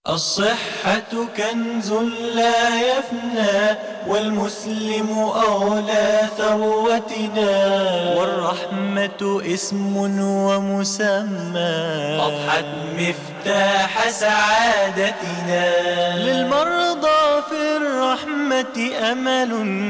الصحة كنز لا يفنى والمسلم أولى ثروتنا والرحمة اسم ومسمى أضحت مفتاح سعادتنا للمرضى في الرحمة أمل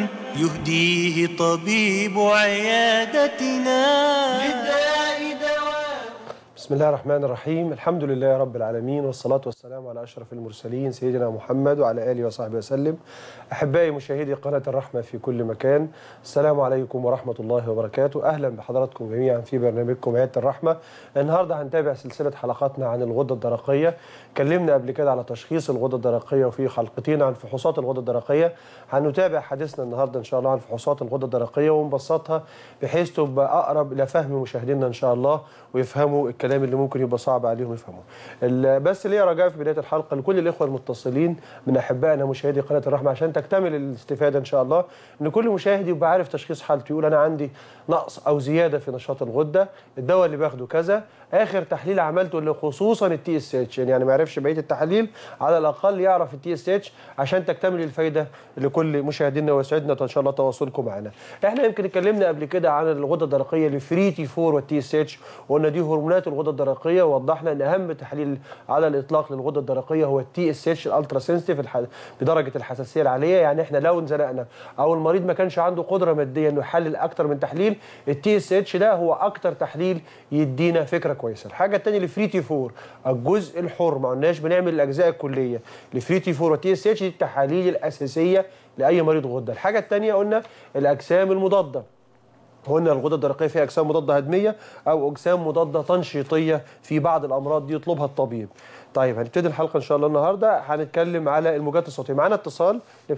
يهديه طبيب عيادتنا للداء دواء بسم الله الرحمن الرحيم الحمد لله رب العالمين والصلاة والسلام على أشرف المرسلين سيدنا محمد وعلى آله وصحبه وسلم أحبائي مشاهدي قناة الرحمة في كل مكان السلام عليكم ورحمة الله وبركاته أهلا بحضراتكم جميعا في برنامجكم عيادة الرحمة النهاردة هنتابع سلسلة حلقاتنا عن الغدة الدرقية اتكلمنا قبل كده على تشخيص الغدة الدرقية وفي حلقتين عن فحوصات الغدة الدرقية هنتابع حديثنا النهاردة إن شاء الله عن فحوصات الغدة الدرقية ونبسطها بحيث تبقى أقرب إلى فهم مشاهدينا إن شاء الله ويفهموا الكلام اللي ممكن يبقى صعب عليهم يفهموه ال- بس ليا رجاء في بدايه الحلقه لكل الاخوه المتصلين من احبائنا مشاهدي قناه الرحمه عشان تكتمل الاستفاده ان شاء الله ان كل مشاهد يبقى عارف تشخيص حالته يقول انا عندي نقص او زياده في نشاط الغده الدواء اللي باخده كذا اخر تحليل عملته اللي خصوصا التي اس اتش يعني ما يعرفش بقيه التحاليل على الاقل يعرف التي اس اتش عشان تكتمل الفايده لكل مشاهدينا ويسعدنا ان شاء الله تواصلكم معنا احنا يمكن اتكلمنا قبل كده عن الغده الدرقيه الفري تي 4 والتي اس اتش وقلنا دي هرمونات الغده الدرقيه ووضحنا ان اهم تحليل على الاطلاق للغده الدرقيه هو التي اس اتش الالترا سنسيتيف الح... بدرجه الحساسيه العاليه يعني احنا لو انزنقنا او المريض ما كانش عنده قدره ماديه انه يحلل اكتر من تحليل التي اس اتش ده هو اكتر تحليل يدينا فكره كويسه الحاجه الثانيه الفري تي 4 الجزء الحر ما قلناش بنعمل الاجزاء الكليه الفري تي 4 والتي اس اتش دي التحاليل الاساسيه لاي مريض غده الحاجه الثانيه قلنا الاجسام المضاده قلنا الغده الدرقيه فيها اجسام مضاده هضميه او اجسام مضاده تنشيطيه في بعض الامراض دي يطلبها الطبيب. طيب هنبتدي الحلقه ان شاء الله النهارده هنتكلم على الموجات الصوتيه معانا اتصال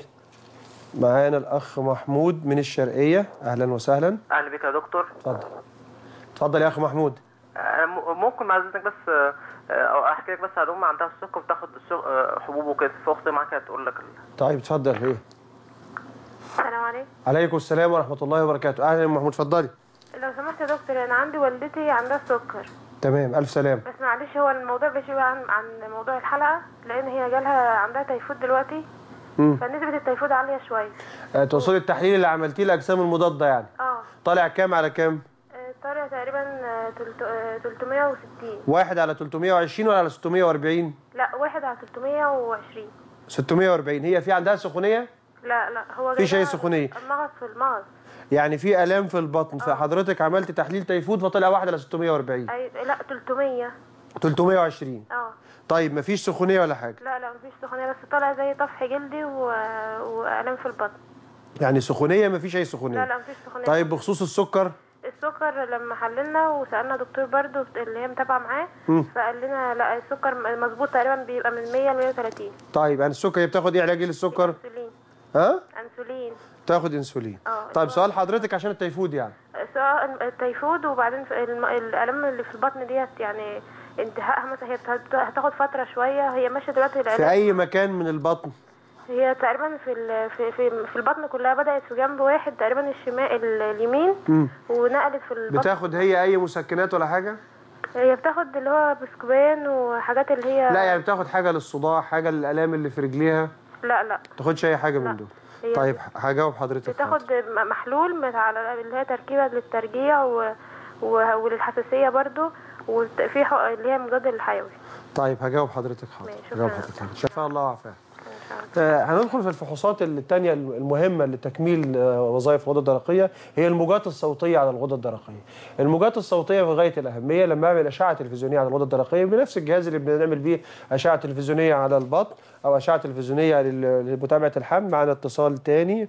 معانا الاخ محمود من الشرقيه اهلا وسهلا اهلا بك يا دكتور اتفضل اتفضل يا اخ محمود أنا م- ممكن مع اذنك بس آه، او احكي لك بس على امي عندها السكر بتاخد السك- آه، حبوب وكده فاختي معاك هتقول لك ال- طيب اتفضل ايه السلام عليكم عليكم السلام ورحمه الله وبركاته اهلا يا محمود اتفضلي لو سمحت يا دكتور انا عندي والدتي عندها السكر تمام الف سلام بس معلش هو الموضوع بيشبه عن عن موضوع الحلقه لان هي جالها عندها تيفود دلوقتي مم. فنسبه التيفود عاليه شويه آه، توصلي التحليل اللي عملتيه الاجسام المضاده يعني اه طالع كام على كام آه، طالع تقريبا آه، تلت- آه، 360 واحد على 320 ولا على 640 لا واحد على 320 640 هي في عندها سخونيه لا لا هو في شيء جالها سخونية. مغص في المغص يعني في الام في البطن فحضرتك عملت تحليل تيفود فطلع واحد على 640 أي لا 300 320 اه طيب مفيش سخونيه ولا حاجه لا لا مفيش سخونيه بس طالع زي طفح جلدي و... والام في البطن يعني سخونيه مفيش اي سخونيه لا لا مفيش سخونيه طيب بخصوص السكر السكر لما حللنا وسالنا دكتور برضو اللي هي متابعه معاه فقال لنا لا السكر مظبوط تقريبا بيبقى من 100 ل 130 طيب يعني السكر هي بتاخد ايه علاج إيه للسكر انسولين ها انسولين تاخد انسولين اه. طيب سؤال حضرتك عشان التيفود يعني سواء التيفود وبعدين في الم- الالم اللي في البطن ديت يعني انتهائها مثلا هي بت- هتاخد فتره شويه هي ماشيه دلوقتي في العلاج اي مكان من البطن هي تقريبا في ال- في في, في البطن كلها بدات في جنب واحد تقريبا الشمال ال- اليمين ونقلت في البطن بتاخد هي اي مسكنات ولا حاجه هي بتاخد اللي هو بسكوبان وحاجات اللي هي لا يعني بتاخد حاجه للصداع حاجه للالام اللي في رجليها لا لا ما تاخدش اي حاجه من لا. دول هي طيب هجاوب حضرتك بتاخد حاضر. م- محلول من على اللي هي تركيبه للترجيع و... و... وللحساسيه برضو وفي حق... اللي هي مضاد للحيوي طيب هجاوب حضرتك حاضر ماشي، هجاوب شكراً. حضرتك حاضر. شفاء الله وعافاه إن شاء الله. آه، هندخل في الفحوصات الثانية المهمة لتكميل آه، وظائف الغدة الدرقية هي الموجات الصوتية على الغدة الدرقية. الموجات الصوتية في غاية الأهمية لما أعمل أشعة تلفزيونية على الغدة الدرقية بنفس الجهاز اللي بنعمل بيه أشعة تلفزيونية على البطن أو أشعة تلفزيونية لل- لمتابعة الحمل معنا اتصال تاني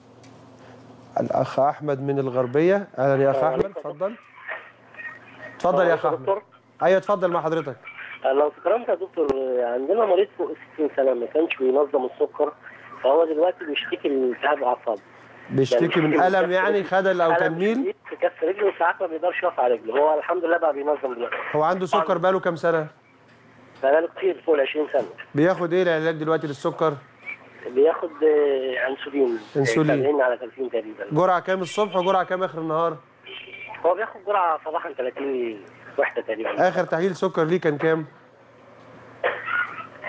الأخ أحمد من الغربية أهلا يا أخ أحمد اتفضل اتفضل يا أخ أحمد دكتور أيوه اتفضل مع حضرتك لو تكرمت يا دكتور عندنا مريض فوق 60 سنه ما كانش بينظم السكر فهو دلوقتي بيشتكي من التهاب اعصاب بيشتكي من ألم يعني خدل أو ألم تنميل شديد في كف رجله وساعات ما بيقدرش يقف على رجله هو الحمد لله بقى بينظم دلوقتي هو عنده سكر بقاله كام سنة؟ بقاله كتير فوق ال 20 سنه بياخد ايه العلاج دلوقتي للسكر؟ بياخد آه، انسولين أنسولين. 70 على 30 تقريبا جرعه كام الصبح وجرعه كام اخر النهار؟ هو بياخد جرعه صباحا 30 وحده تقريبا اخر تحليل سكر ليه كان كام؟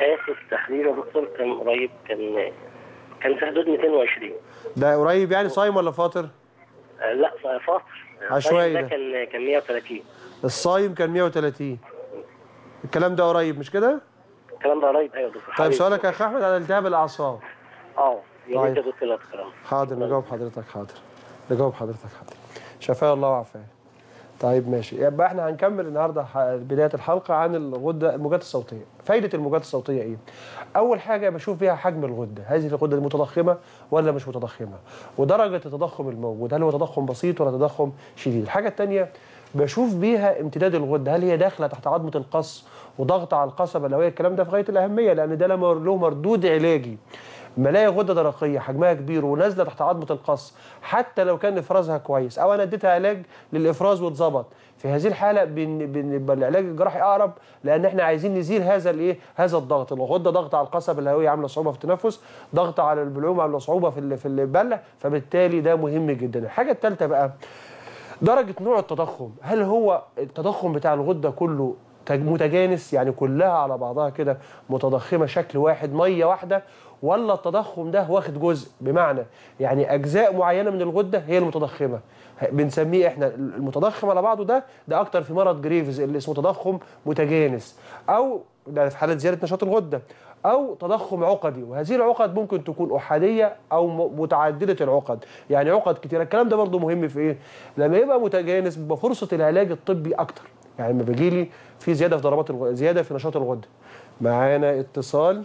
اخر تحليل يا دكتور كان قريب كان كان في حدود 220 ده قريب يعني صايم ولا فاطر آه، لا فاطر عشوائي ده ده. كان كان 130 الصايم كان 130 الكلام ده قريب مش كده الكلام ده قريب ايوه يا دكتور طيب حبيبي. سؤالك يا اخ احمد على التهاب الاعصاب اه يا طيب. ريت يا دكتور لو تكرم حاضر نجاوب حضرتك حاضر نجاوب حضرتك حاضر شفاه الله وعافاه طيب ماشي يبقى احنا هنكمل النهارده ح- بدايه الحلقه عن الغده الموجات الصوتيه فايده الموجات الصوتيه ايه اول حاجه بشوف بيها حجم الغده هذه الغده دي متضخمه ولا مش متضخمه ودرجه التضخم الموجود هل هو تضخم بسيط ولا تضخم شديد الحاجه الثانيه بشوف بيها امتداد الغده هل هي داخله تحت عظمه القص وضغط على القصبه اللي هي الكلام ده في غايه الاهميه لان ده له له مردود علاجي ملاقي غده درقيه حجمها كبير ونازله تحت عظمه القص حتى لو كان افرازها كويس او انا اديتها علاج للافراز واتظبط في هذه الحاله بن- بنبقى العلاج الجراحي اقرب لان احنا عايزين نزيل هذا الايه هذا الضغط الغده ضغط على القصبه الهويه عامله صعوبه في التنفس ضغط على البلعوم عامله صعوبه في ال- في البلع فبالتالي ده مهم جدا الحاجه الثالثه بقى درجة نوع التضخم هل هو التضخم بتاع الغدة كله تج- متجانس يعني كلها على بعضها كده متضخمة شكل واحد مية واحدة ولا التضخم ده واخد جزء بمعنى يعني أجزاء معينة من الغدة هي المتضخمة ه- بنسميه احنا المتضخم على بعضه ده ده أكتر في مرض جريفز اللي اسمه تضخم متجانس أو ده في حالة زيادة نشاط الغدة أو تضخم عقدي وهذه العقد ممكن تكون أحادية أو م- متعددة العقد يعني عقد كتيرة الكلام ده برضو مهم في إيه؟ لما يبقى متجانس بيبقى فرصة العلاج الطبي أكتر يعني لما بيجي لي في زيادة في ضربات الغدة زيادة في نشاط الغدة معانا اتصال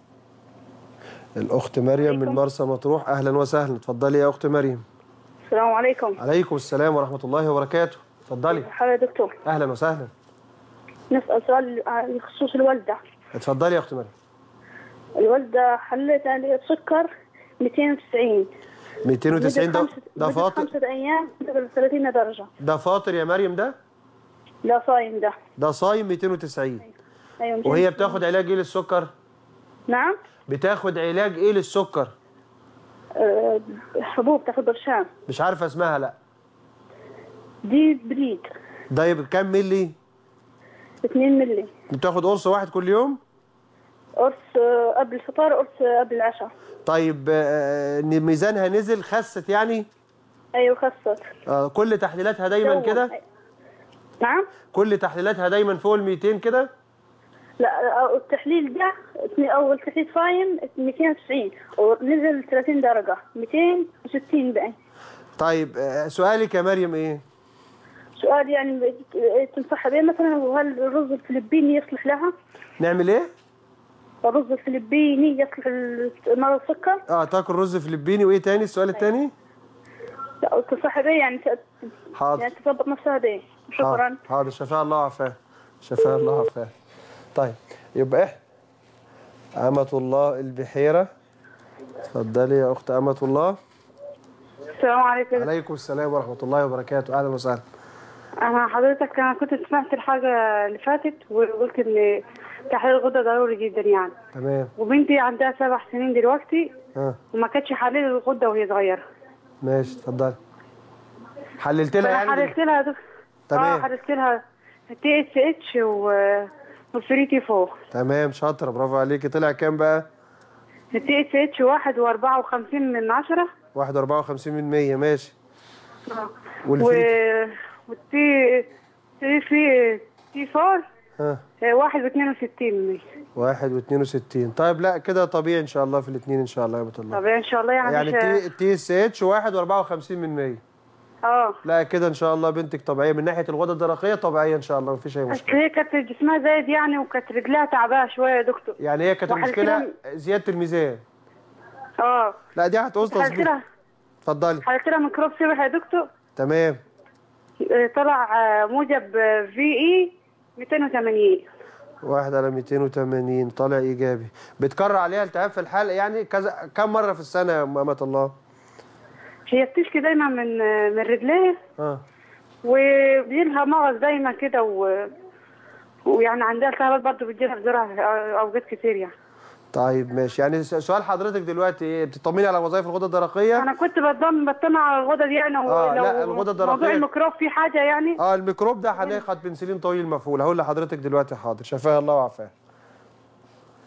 الأخت مريم من مرسى مطروح أهلا وسهلا اتفضلي يا أخت مريم السلام عليكم عليكم السلام ورحمة الله وبركاته اتفضلي مرحبا يا دكتور أهلا وسهلا نسأل سؤال بخصوص الوالدة اتفضلي يا أخت مريم الوالدة حلت عليها السكر 290 290 ده مدة خمسة- ده مدة فاطر خمسة أيام 30 درجة ده فاطر يا مريم ده لا صايم ده ده صايم 290 أيوة وهي 290. بتاخد علاج ايه للسكر نعم بتاخد علاج ايه للسكر آه، حبوب تاخد برشام مش عارفه اسمها لا دي بريد ده يبقى كام ملي 2 ملي بتاخد قرص واحد كل يوم قرص آه، قبل الفطار قرص آه، قبل العشاء طيب آه، إن ميزانها نزل خست يعني أيوة خصت آه، كل تحليلاتها دايما تو. كده نعم كل تحليلاتها دايما فوق ال 200 كده لا آه، التحليل ده اثني- أول تحليل صايم 290 ونزل 30 درجة 260 بقى طيب آه، سؤالك يا مريم ايه سؤال يعني ب- تنصح بيه مثلا وهل الرز الفلبيني يصلح لها؟ نعمل ايه الرز الفلبيني يصلح لمرض السكر؟ اه تاكل رز فلبيني وايه تاني السؤال التاني لا تنصح بيه يعني ت- حاضر يعني تظبط نفسها بيه شكرا حاضر حاضر شفاء الله وعافاه شفاء الله وعافاه طيب يبقى احنا أمة الله البحيرة اتفضلي يا أخت أمة الله السلام عليكم عليكم السلام ورحمة الله وبركاته أهلا وسهلا انا حضرتك انا كنت سمعت الحاجه اللي فاتت وقلت ان تحليل الغده ضروري جدا يعني تمام وبنتي عندها سبع سنين دلوقتي ها وما كانتش حليل الغده وهي صغيره ماشي اتفضلي حللت لها فانا يعني حللت لها دك... تمام. اه حللت لها تي اتش اتش و والفري تي فور تمام شاطرة برافو عليكي طلع كام بقى؟ التي اتش اتش واحد واربعة وخمسين من عشرة واحد وأربعة وخمسين من مية ماشي اه و... والفري والتي تي في تي فور ها آه، واحد واثنين وستين من مية واحد واثنين وستين طيب لا كده طبيعي إن شاء الله في الاثنين إن شاء الله يا أمة الله طب ان شاء الله يعني, يعني مش... التي التي اس اتش واحد وأربعة وخمسين من مية اه لا كده ان شاء الله بنتك طبيعيه من ناحيه الغده الدرقيه طبيعيه ان شاء الله مفيش اي اصل مشكله هي كانت جسمها زايد يعني وكانت رجلها تعبانه شويه يا دكتور يعني هي كانت وحلت المشكله لها- زياده الميزان اه لا دي هتعوز حلت تظبيط لها اتفضلي حلت لها ميكروب سبح يا دكتور تمام آه، طلع آه، موجب في اي 280 واحد على 280 طالع ايجابي بتكرر عليها التهاب في الحلق يعني كذا كم مره في السنه يا امه الله هي بتشكي دايما من آه، من رجليها اه وبيجيلها مغص دايما كده و... ويعني عندها التهابات برضه بتجيلها بزرعه اوقات كتير يعني طيب ماشي يعني س- سؤال حضرتك دلوقتي ايه بتطمني على وظائف الغده الدرقيه انا كنت بضم بطمع على الغدد يعني آه، ولو لا، الغدة الدرقية- موضوع الميكروب في حاجه يعني اه الميكروب ده هناخد بنسلين طويل مفعول هقول لحضرتك دلوقتي حاضر شفاها الله وعافاها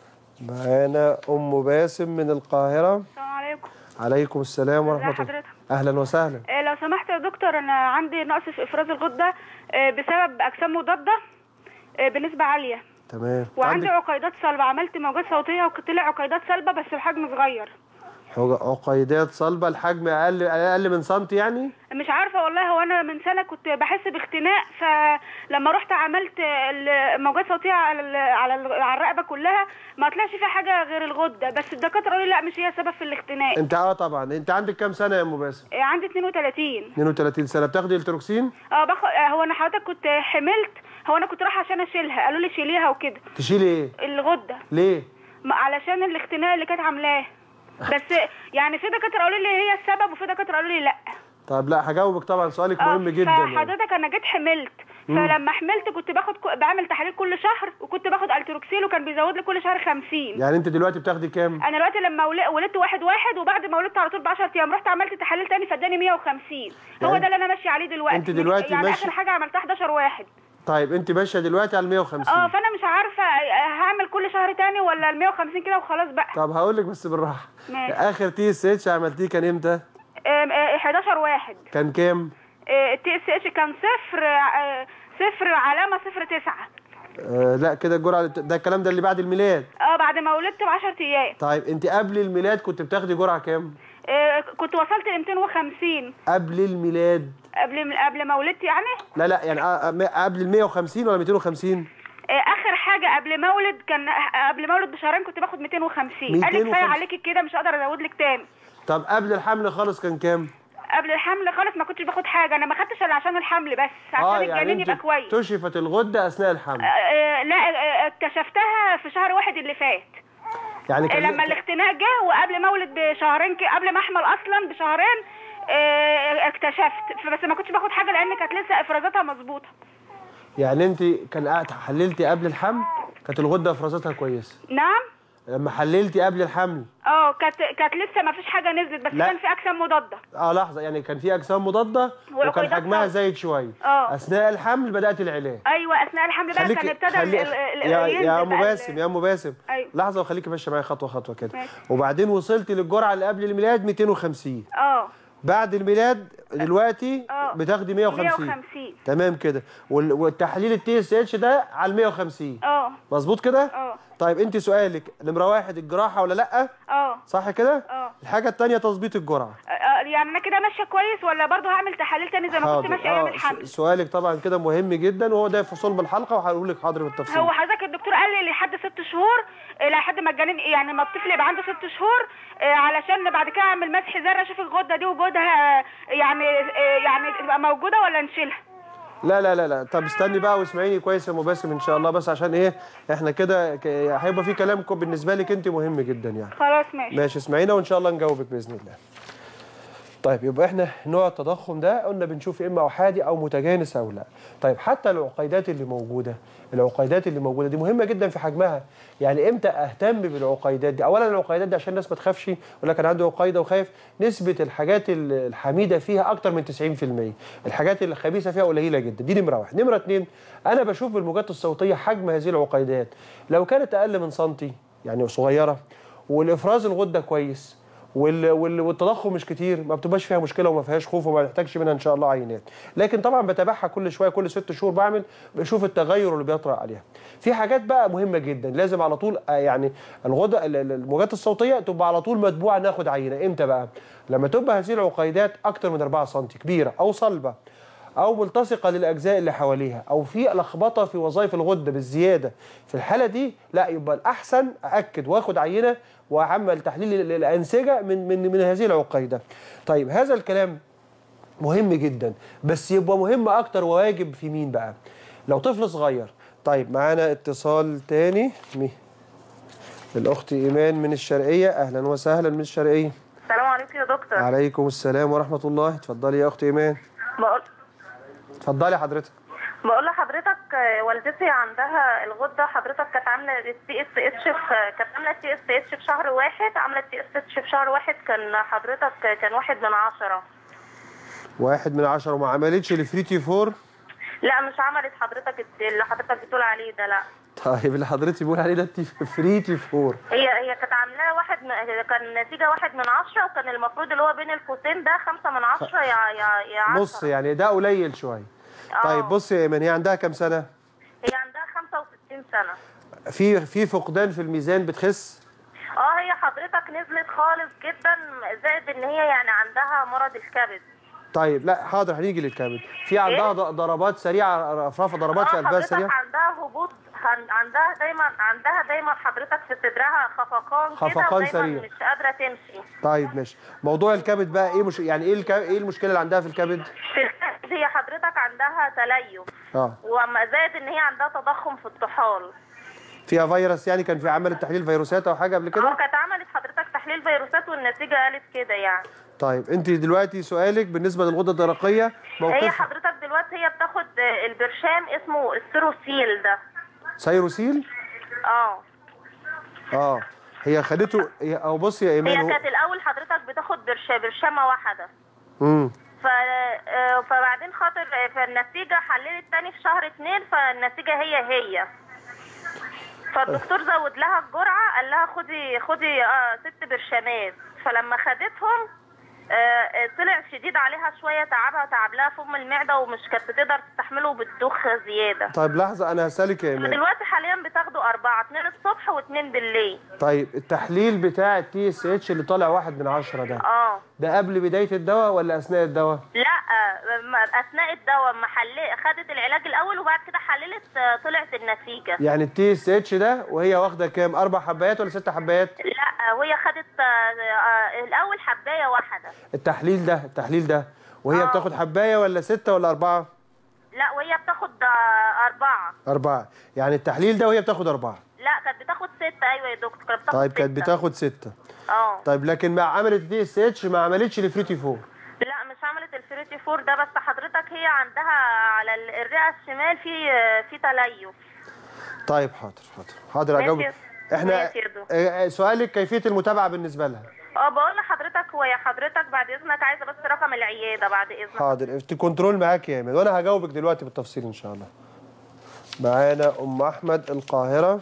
معانا ام باسم من القاهره السلام عليكم عليكم السلام ورحمه ازي الله حضرتك؟ اهلا وسهلا آه، لو سمحت يا دكتور انا عندي نقص في افراز الغده آه، بسبب اجسام مضاده آه، بنسبه عاليه تمام وعندي عندك عقيدات صلبه عملت موجات صوتيه وطلع عقيدات صلبه بس بحجم صغير حج- عقيدات صلبه الحجم اقل اقل من سنتي يعني مش عارفه والله هو انا من سنه كنت بحس باختناق فلما رحت عملت الموجات صوتيه على ال- على ال- على الرقبه كلها ما طلعش فيها حاجه غير الغده بس الدكاتره قالوا لي لا مش هي سبب في الاختناق انت اه طبعا انت عندك كام سنه يا ام باسم آه، عندي 32 32 سنه بتاخدي التروكسين اه باخد آه، هو انا حضرتك كنت حملت هو انا كنت رايحه عشان اشيلها قالوا لي شيليها وكده تشيلي ايه الغده ليه ما- علشان الاختناق اللي كانت عاملاه بس يعني في دكاتره قالوا لي هي السبب وفي دكاتره قالوا لي لا طب لا هجاوبك طبعا سؤالك آه، مهم جدا يعني. فحضرتك انا جيت حملت فلما حملت كنت باخد ك- بعمل تحاليل كل شهر وكنت باخد التروكسيل وكان بيزود لي كل شهر 50 يعني انت دلوقتي بتاخدي كام انا دلوقتي لما ول- ولدت واحد واحد وبعد ما ولدت على طول ب 10 ايام رحت عملت تحاليل تاني فاداني 150 هو يعني ده اللي انا ماشيه عليه دلوقتي أنت دلوقتي يعني ماشية- اخر حاجه عملتها 11 واحد طيب انت ماشيه دلوقتي على 150 اه فانا مش عارفه هعمل كل شهر تاني ولا ال 150 كده وخلاص بقى طب هقول لك بس بالراحه ماشي. اخر تي اس اتش عملتيه كان امتى آم، آه، 11 واحد كان كام التي اس اتش كان صفر آه، صفر علامه صفر تسعة آه لا كده الجرعه ده الكلام ده اللي بعد الميلاد اه بعد ما ولدت ب 10 ايام طيب انت قبل الميلاد كنت بتاخدي جرعه كام آه، كنت وصلت ل 250 قبل الميلاد قبل قبل ما ولدت يعني لا لا يعني آه، آه، قبل ال 150 ولا 250 آه، اخر حاجه قبل ما اولد كان آه، قبل ما اولد بشهرين كنت باخد 250 قال لي 250. كفايه عليكي كده مش هقدر ازود لك تاني طب قبل الحمل خالص كان كام قبل الحمل خالص ما كنتش باخد حاجه انا ما خدتش الا عشان الحمل بس عشان الجنين يبقى كويس كشفت الغده اثناء الحمل آه، آه، لا آه، اكتشفتها في شهر واحد اللي فات يعني آه، كان لما الاختناق جه وقبل ما اولد بشهرين ك- قبل ما احمل اصلا بشهرين آه، اكتشفت بس ما كنتش باخد حاجه لان كانت لسه افرازاتها مظبوطه يعني انت كان قاعد حللتي قبل الحمل كانت الغده افرازاتها كويسه نعم لما حللتي قبل الحمل اه كانت كانت لسه ما فيش حاجه نزلت بس لا. كان في اجسام مضاده اه لحظه يعني كان في اجسام مضاده وكان وعقيدات حجمها صلب. زايد شويه اه. اثناء الحمل بدات العلاج ايوه اثناء الحمل بقى كان ابتدى ال- ال- ال- يا ينزل يا ام بقى ال- باسم يا ام باسم أيوة. لحظه وخليكي ماشيه معايا خطوه خطوه كده ماشي. وبعدين وصلتي للجرعه اللي قبل الميلاد 250 اه بعد الميلاد دلوقتي اه. بتاخدي 150 150 تمام كده وال- والتحليل التي اس اتش ده على 150 اه مظبوط كده اه. طيب انت سؤالك نمره واحد الجراحه ولا لا اه صح كده اه. الحاجه الثانيه تظبيط الجرعه آه، يعني انا كده ماشيه كويس ولا برضو هعمل تحاليل تاني زي ما كنت ماشيه ايام اه الحمل س- سؤالك طبعا كده مهم جدا وهو ده في صلب الحلقه وهقول لك حاضر بالتفصيل هو حضرتك الدكتور قال لي لحد ست شهور آه، لحد ما الجنين يعني ما الطفل يبقى عنده ست شهور آه، علشان بعد كده اعمل مسح ذره اشوف الغده دي وجودها آه، يعني آه، يعني تبقى موجوده ولا نشيلها لا لا لا لا طب استني بقى واسمعيني كويس يا مباسم ان شاء الله بس عشان ايه احنا كده ك- هيبقى في كلام كو- بالنسبه لك انت مهم جدا يعني خلاص ماشي ماشي اسمعينا وان شاء الله نجاوبك باذن الله طيب يبقى احنا نوع التضخم ده قلنا بنشوف يا اما احادي او متجانس او لا طيب حتى العقيدات اللي موجوده العقيدات اللي موجوده دي مهمه جدا في حجمها يعني امتى اهتم بالعقيدات دي اولا العقيدات دي عشان الناس ما تخافش يقول لك انا عندي عقيده وخايف نسبه الحاجات ال- الحميده فيها اكتر من 90% الحاجات الخبيثه فيها قليله جدا دي نمره واحد نمره اتنين انا بشوف بالموجات الصوتيه حجم هذه العقيدات لو كانت اقل من سنتي يعني صغيره والافراز الغده كويس وال... وال... والتضخم مش كتير ما بتبقاش فيها مشكله وما فيهاش خوف وما نحتاجش منها ان شاء الله عينات لكن طبعا بتابعها كل شويه كل ست شهور بعمل بشوف التغير اللي بيطرأ عليها في حاجات بقى مهمه جدا لازم على طول آه، يعني الغده ال- ال- الموجات الصوتيه تبقى على طول متبوعه ناخد عينه امتى بقى لما تبقى هذه العقيدات اكتر من 4 سم كبيره او صلبه او ملتصقه للاجزاء اللي حواليها او في لخبطه في وظائف الغده بالزياده في الحاله دي لا يبقى الاحسن ااكد واخد عينه واعمل تحليل ال- الانسجه من من من هذه العقيده طيب هذا الكلام مهم جدا بس يبقى مهم اكتر وواجب في مين بقى لو طفل صغير طيب معانا اتصال تاني مي- الاخت ايمان من الشرقيه اهلا وسهلا من الشرقيه السلام عليكم يا دكتور عليكم السلام ورحمه الله اتفضلي يا اخت ايمان بقول اتفضلي حضرتك بقول لحضرتك آه، والدتي عندها الغده حضرتك كانت عامله التي اس اتش كانت عامله التي اس اتش في شهر واحد عامله التي اس اتش في شهر واحد كان حضرتك كان واحد من عشرة واحد من عشرة وما عملتش الفريتي فور لا مش عملت حضرتك الت- اللي حضرتك بتقول عليه ده لا طيب اللي حضرتك بيقول عليه ده تي فري تي فور هي هي كانت عاملاه واحد من كان النتيجه واحد من عشرة وكان المفروض اللي هو بين القوسين ده خمسة من عشرة يا يا يا عشرة نص يعني ده قليل شويه آه. طيب بصي يا ايمان هي عندها كام سنه هي عندها 65 سنة في في فقدان في الميزان بتخس اه هي حضرتك نزلت خالص جدا زائد ان هي يعني عندها مرض الكبد طيب لا حاضر هنيجي للكبد في عندها ض- ضربات سريعه رفرفه ضربات في اه قلبها حضرتك سريعه عندها هبوط عن- عندها دايما عندها دايما حضرتك في صدرها خفقان كده خفقان ودايما سريع. مش قادرة تمشي طيب ماشي موضوع الكبد بقى ايه مش يعني ايه الك... ايه المشكله اللي عندها في الكبد في الكبد هي حضرتك عندها تليف اه وما زائد ان هي عندها تضخم في الطحال فيها فيروس يعني كان في عمل تحليل فيروسات او حاجه قبل اه كده كانت عملت حضرتك تحليل فيروسات والنتيجة قالت كده يعني طيب انت دلوقتي سؤالك بالنسبه للغده الدرقيه هي موقفها حضرتك دلوقتي هي بتاخد آه، البرشام اسمه السيروسيل ده سيروسيل اه اه هي خدته هي او بصي يا ايمان هي هو كانت الاول حضرتك بتاخد برش برشامه واحده امم ف... آه، فبعدين خاطر آه، فالنتيجه حللت تاني في شهر اتنين فالنتيجه هي هي فالدكتور زود لها الجرعه قال لها خدي خدي اه ست برشامات فلما خدتهم آه، آه، طلع شديد عليها شويه تعبها تعب لها فم المعده ومش كانت بتقدر تستحمله بتدوخ زياده طيب لحظه انا هسالك يا ايمان دلوقتي حاليا بتاخدوا اربعه اتنين الصبح واتنين بالليل طيب التحليل بتاع التي اس اتش اللي طالع واحد من عشرة ده اه ده قبل بدايه الدواء ولا اثناء الدواء لا ما- اثناء الدواء ما حل... خدت العلاج الاول وبعد كده حللت آه، طلعت النتيجه يعني التي اس اتش ده وهي واخده كام اربع حبايات ولا ست حبايات لا وهي خدت آه، آه، الاول حبايه واحده التحليل ده التحليل ده وهي آه. بتاخد حبايه ولا ستة ولا أربعة؟ لا وهي بتاخد آه، اربعه أربعة يعني التحليل ده وهي بتاخد أربعة لا كانت بتاخد سته ايوه يا دكتور كانت بتاخد طيب كانت ستة. بتاخد ستة اه طيب لكن مع عملت التي اس اتش ما عملتش الفريتي فور لا مش عملت الفريتي فور ده بس حضرتك هي عندها على ال- الرئه الشمال في آه، في تليف طيب حاضر حاضر حاضر ماشي أجاوب يا- احنا ماشي يا دكتور. آه، آه، سؤالك كيفية المتابعة بالنسبة لها اه بقول لحضرتك هو يا حضرتك بعد اذنك عايزه بس رقم العياده بعد اذنك حاضر كنترول معاك يا ايمن وانا هجاوبك دلوقتي بالتفصيل ان شاء الله معانا ام احمد القاهره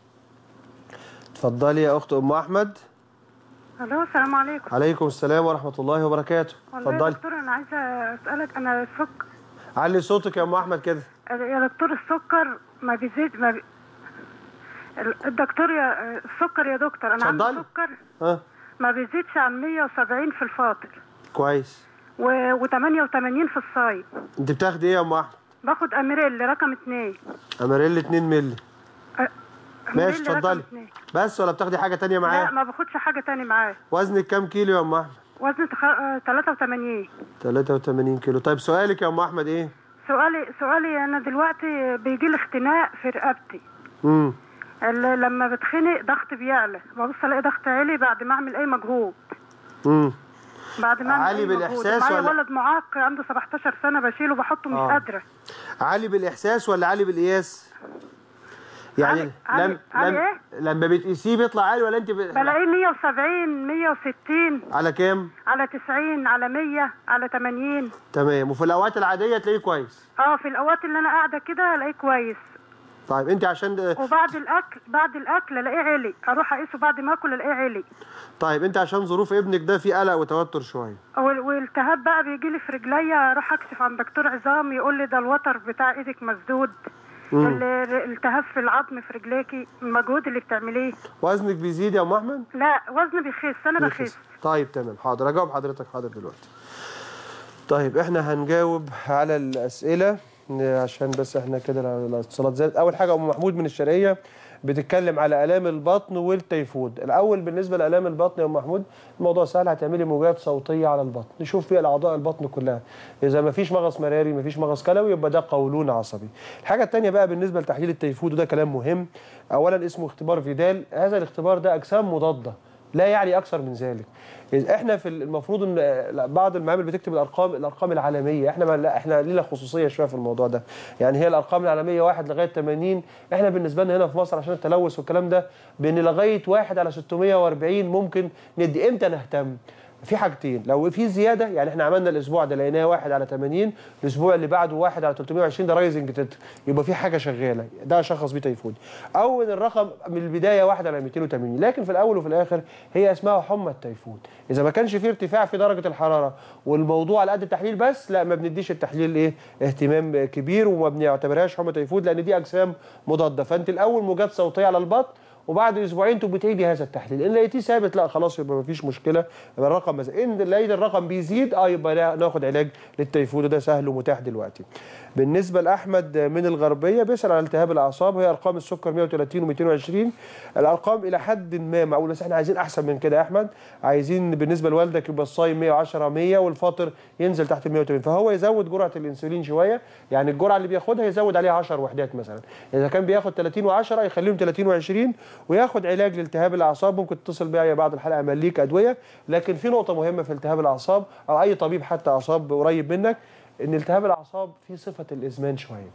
اتفضلي يا اخت ام احمد الو السلام عليكم عليكم السلام ورحمه الله وبركاته والله يا اتفضلي دكتور انا عايزه اسالك انا السكر علي صوتك يا ام احمد كده يا دكتور السكر ما بيزيد ما بي... الدكتور يا السكر يا دكتور انا عندي اتفضلي. سكر ها ما بيزيدش عن 170 في الفاطر كويس و... و88 في الصايم انت بتاخدي ايه يا ام احمد باخد اميريل رقم اتنين اماريل 2 مللي أميريل ماشي رقم اتفضلي اتنين. بس ولا بتاخدي حاجه تانية لا معاه ما باخدش حاجه تاني معاه وزنك كام كيلو يا ام احمد وزني تخ... آه، 83 83 كيلو طيب سؤالك يا ام احمد ايه سؤالي سؤالي انا دلوقتي بيجي لي اختناق في رقبتي امم ال- لما بتخنق ضغط بيعلى ببص الاقي ضغط عالي بعد ما اعمل اي مجهود امم بعد ما اعمل عالي أي مجهود. بالإحساس معايا ولا- ولد معاق عنده 17 سنه بشيله بحطه مش آه. قادره عالي بالاحساس ولا عالي بالقياس يعني عالي- عالي- لم عالي لم إيه؟ لما بتقيسيه بيطلع عالي ولا انت ب... بلاقيه 170 160 على كام على 90 على 100 على 80 تمام وفي الاوقات العاديه تلاقيه كويس اه في الاوقات اللي انا قاعده كده الاقيه كويس طيب انت عشان وبعد الاكل بعد الاكل الاقيه عالي اروح اقيسه بعد ما اكل الاقيه عالي طيب انت عشان ظروف ابنك ده في قلق وتوتر شويه وال- والتهاب بقى بيجي لي في رجليا اروح اكشف عند دكتور عظام يقول لي ده الوتر بتاع ايدك مسدود مم. ال- ال- التهاب في العظم في رجليكي المجهود اللي بتعمليه وزنك بيزيد يا ام احمد لا وزني بيخس انا بيخس. بخس طيب تمام حاضر اجاوب حضرتك حاضر دلوقتي طيب احنا هنجاوب على الاسئله عشان بس احنا كده الاتصالات زادت اول حاجه ام محمود من الشرقيه بتتكلم على الام البطن والتيفود الاول بالنسبه لالام البطن يا ام محمود الموضوع سهل هتعملي موجات صوتيه على البطن نشوف فيها الاعضاء البطن كلها اذا ما فيش مغص مراري ما فيش مغص كلوي يبقى ده قولون عصبي الحاجه الثانيه بقى بالنسبه لتحليل التيفود وده كلام مهم اولا اسمه اختبار فيدال هذا الاختبار ده اجسام مضاده لا يعني اكثر من ذلك إذ احنا في المفروض ان بعض المعامل بتكتب الارقام الارقام العالميه احنا ما لا احنا لينا خصوصيه شويه في الموضوع ده يعني هي الارقام العالميه 1 لغايه 80 احنا بالنسبه لنا هنا في مصر عشان التلوث والكلام ده بان لغايه 1 على 640 ممكن ندي امتى نهتم في حاجتين لو في زياده يعني احنا عملنا الاسبوع ده لقيناه واحد على 80 الاسبوع اللي بعده واحد على 320 ده رايزنج تتر يبقى في حاجه شغاله ده شخص بيه تيفود او ان الرقم من البدايه واحد على 280 لكن في الاول وفي الاخر هي اسمها حمى التيفود اذا ما كانش في ارتفاع في درجه الحراره والموضوع على قد التحليل بس لا ما بنديش التحليل ايه اهتمام كبير وما بنعتبرهاش حمى تيفود لان دي اجسام مضاده فانت الاول موجات صوتيه على البطن وبعد اسبوعين تبقى بتعيدي هذا التحليل ان لقيتيه ثابت لا خلاص يبقى مفيش مشكله يبقى الرقم مثلا ان لقيت الرقم بيزيد اه يبقى لا- ناخد علاج للتيفود وده سهل ومتاح دلوقتي بالنسبه لاحمد من الغربيه بيسال على التهاب الاعصاب هي ارقام السكر 130 و220 الارقام الى حد ما معقوله بس احنا عايزين احسن من كده يا احمد عايزين بالنسبه لوالدك يبقى الصايم 110 100 والفاطر ينزل تحت ال 180 فهو يزود جرعه الانسولين شويه يعني الجرعه اللي بياخدها يزود عليها 10 وحدات مثلا اذا كان بياخد 30 و10 يخليهم 30 و20 وياخد علاج لالتهاب الاعصاب ممكن تتصل بيا بعد الحلقه امليك ادويه لكن في نقطه مهمه في التهاب الاعصاب او اي طبيب حتى اعصاب قريب منك ان التهاب الاعصاب فيه صفه الازمان شويه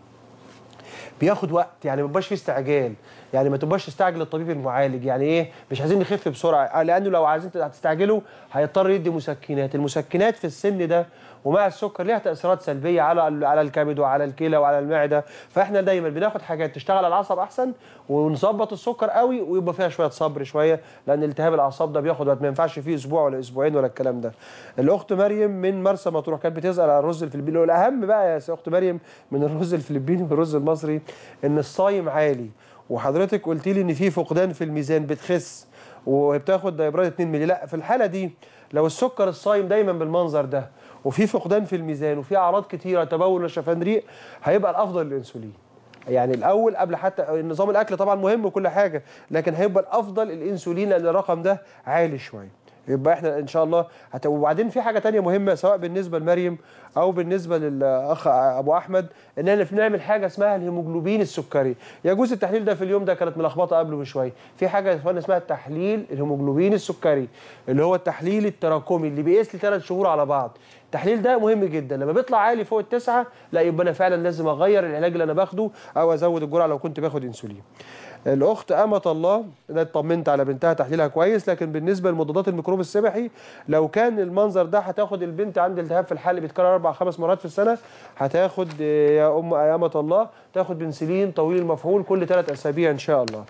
بياخد وقت يعني ما يبقاش فيه استعجال يعني ما تبقاش تستعجل الطبيب المعالج يعني ايه مش عايزين نخف بسرعه آه، لانه لو عايزين تستعجلوا هيضطر يدي مسكنات المسكنات في السن ده ومع السكر ليها تاثيرات سلبيه على ال- على الكبد وعلى الكلى وعلى المعده فاحنا دايما بناخد حاجات تشتغل على العصب احسن ونظبط السكر قوي ويبقى فيها شويه صبر شويه لان التهاب الاعصاب ده بياخد وقت ما ينفعش فيه اسبوع ولا اسبوعين ولا الكلام ده الاخت مريم من مرسى مطروح كانت بتسال على الرز الفلبيني والاهم بقى يا اخت مريم من الرز الفلبيني والرز المصري ان الصايم عالي وحضرتك قلت لي ان في فقدان في الميزان بتخس وبتاخد دايبرات 2 مللي لا في الحاله دي لو السكر الصايم دايما بالمنظر ده وفي فقدان في الميزان وفي اعراض كتيره تبول وشفان ريق هيبقى الافضل الانسولين يعني الاول قبل حتى نظام الاكل طبعا مهم وكل حاجه لكن هيبقى الافضل الانسولين لان الرقم ده عالي شويه يبقى احنا ان شاء الله هت... وبعدين في حاجه تانية مهمه سواء بالنسبه لمريم او بالنسبه للاخ ابو احمد ان احنا بنعمل حاجه اسمها الهيموجلوبين السكري يجوز التحليل ده في اليوم ده كانت ملخبطه قبله بشويه في حاجه يا اخوانا اسمها التحليل الهيموجلوبين السكري اللي هو التحليل التراكمي اللي بيقيس لي ثلاث شهور على بعض التحليل ده مهم جدا لما بيطلع عالي فوق التسعه لا يبقى انا فعلا لازم اغير العلاج اللي انا باخده او ازود الجرعه لو كنت باخد انسولين الاخت امه الله انا اطمنت على بنتها تحليلها كويس لكن بالنسبه لمضادات الميكروب السبحي لو كان المنظر ده هتاخد البنت عند التهاب في الحلق بيتكرر اربع خمس مرات في السنه هتاخد آه، يا ام يا امه الله تاخد بنسلين طويل المفعول كل ثلاث اسابيع ان شاء الله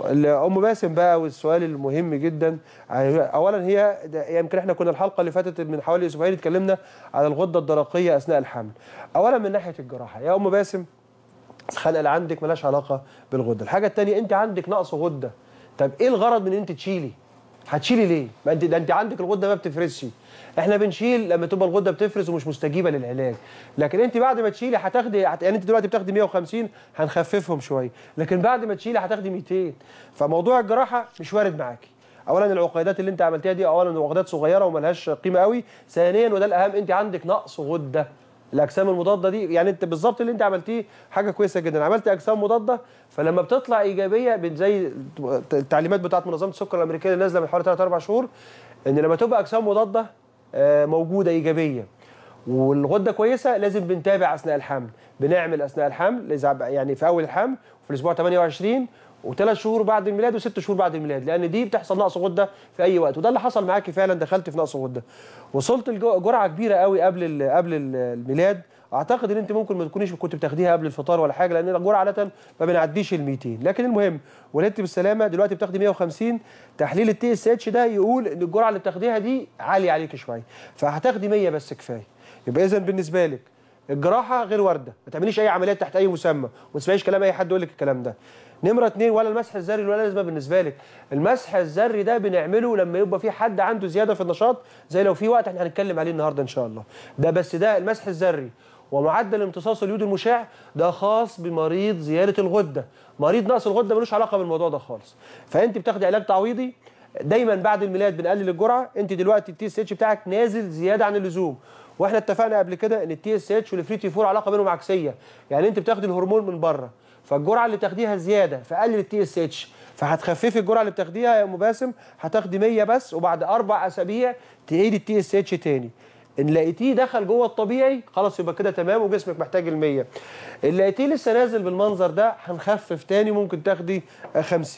ام باسم بقى والسؤال المهم جدا اولا هي ده- يمكن احنا كنا الحلقه اللي فاتت من حوالي اسبوعين اتكلمنا على الغده الدرقيه اثناء الحمل اولا من ناحيه الجراحه يا ام باسم الخلقه اللي عندك ملهاش علاقه بالغده الحاجه الثانيه انت عندك نقص غده طب ايه الغرض من ان انت تشيلي هتشيلي ليه ما انت ده انت عندك الغده ما بتفرزش احنا بنشيل لما تبقى الغده بتفرز ومش مستجيبه للعلاج لكن انت بعد ما تشيلي هتاخدي هت... يعني انت دلوقتي بتاخدي 150 هنخففهم شويه لكن بعد ما تشيلي هتاخدي 200 فموضوع الجراحه مش وارد معاكي اولا العقيدات اللي انت عملتيها دي اولا عقدات صغيره وملهاش قيمه قوي ثانيا وده الاهم انت عندك نقص غده الاجسام المضاده دي يعني انت بالظبط اللي انت عملتيه حاجه كويسه جدا عملت اجسام مضاده فلما بتطلع ايجابيه بت- زي التعليمات بتاعت منظمه السكر الامريكيه اللي نازله من حوالي 3 4 شهور ان لما تبقى اجسام مضاده آه، موجوده ايجابيه والغده كويسه لازم بنتابع اثناء الحمل بنعمل اثناء الحمل إذا- يعني في اول الحمل وفي الاسبوع 28 وثلاث شهور بعد الميلاد وست شهور بعد الميلاد لان دي بتحصل نقص غده في اي وقت وده اللي حصل معاكي فعلا دخلت في نقص غده وصلت لجرعه كبيره قوي قبل ال- قبل ال- الميلاد اعتقد ان انت ممكن ما تكونيش كنت بتاخديها قبل الفطار ولا حاجه لان الجرعه عاده ما بنعديش ال 200 لكن المهم ولدت بالسلامه دلوقتي بتاخدي 150 تحليل التي اس اتش ده يقول ان الجرعه اللي بتاخديها دي عاليه عليك شويه فهتاخدي 100 بس كفايه يبقى اذا بالنسبه لك الجراحه غير وارده ما تعمليش اي عمليات تحت اي مسمى وما تسمعيش كلام اي حد يقول لك الكلام ده نمره اتنين ولا المسح الذري ولا لازمه بالنسبه لك المسح الذري ده بنعمله لما يبقى في حد عنده زياده في النشاط زي لو في وقت احنا هنتكلم عليه النهارده ان شاء الله ده بس ده المسح الذري ومعدل امتصاص اليود المشع ده خاص بمريض زياده الغده مريض نقص الغده ملوش علاقه بالموضوع ده خالص فانت بتاخدي علاج تعويضي دايما بعد الميلاد بنقلل الجرعه انت دلوقتي التي اس اتش بتاعك نازل زياده عن اللزوم واحنا اتفقنا قبل كده ان التي اس اتش والفري تي 4 علاقه بينهم عكسيه يعني انت بتاخدي الهرمون من بره فالجرعه اللي بتاخديها زياده فقلل التي اس اتش فهتخففي الجرعه اللي بتاخديها يا ام باسم هتاخدي 100 بس وبعد اربع اسابيع تعيدي التي اس اتش تاني ان لقيتيه دخل جوه الطبيعي خلاص يبقى كده تمام وجسمك محتاج ال 100 ان لقيتيه لسه نازل بالمنظر ده هنخفف تاني ممكن تاخدي 50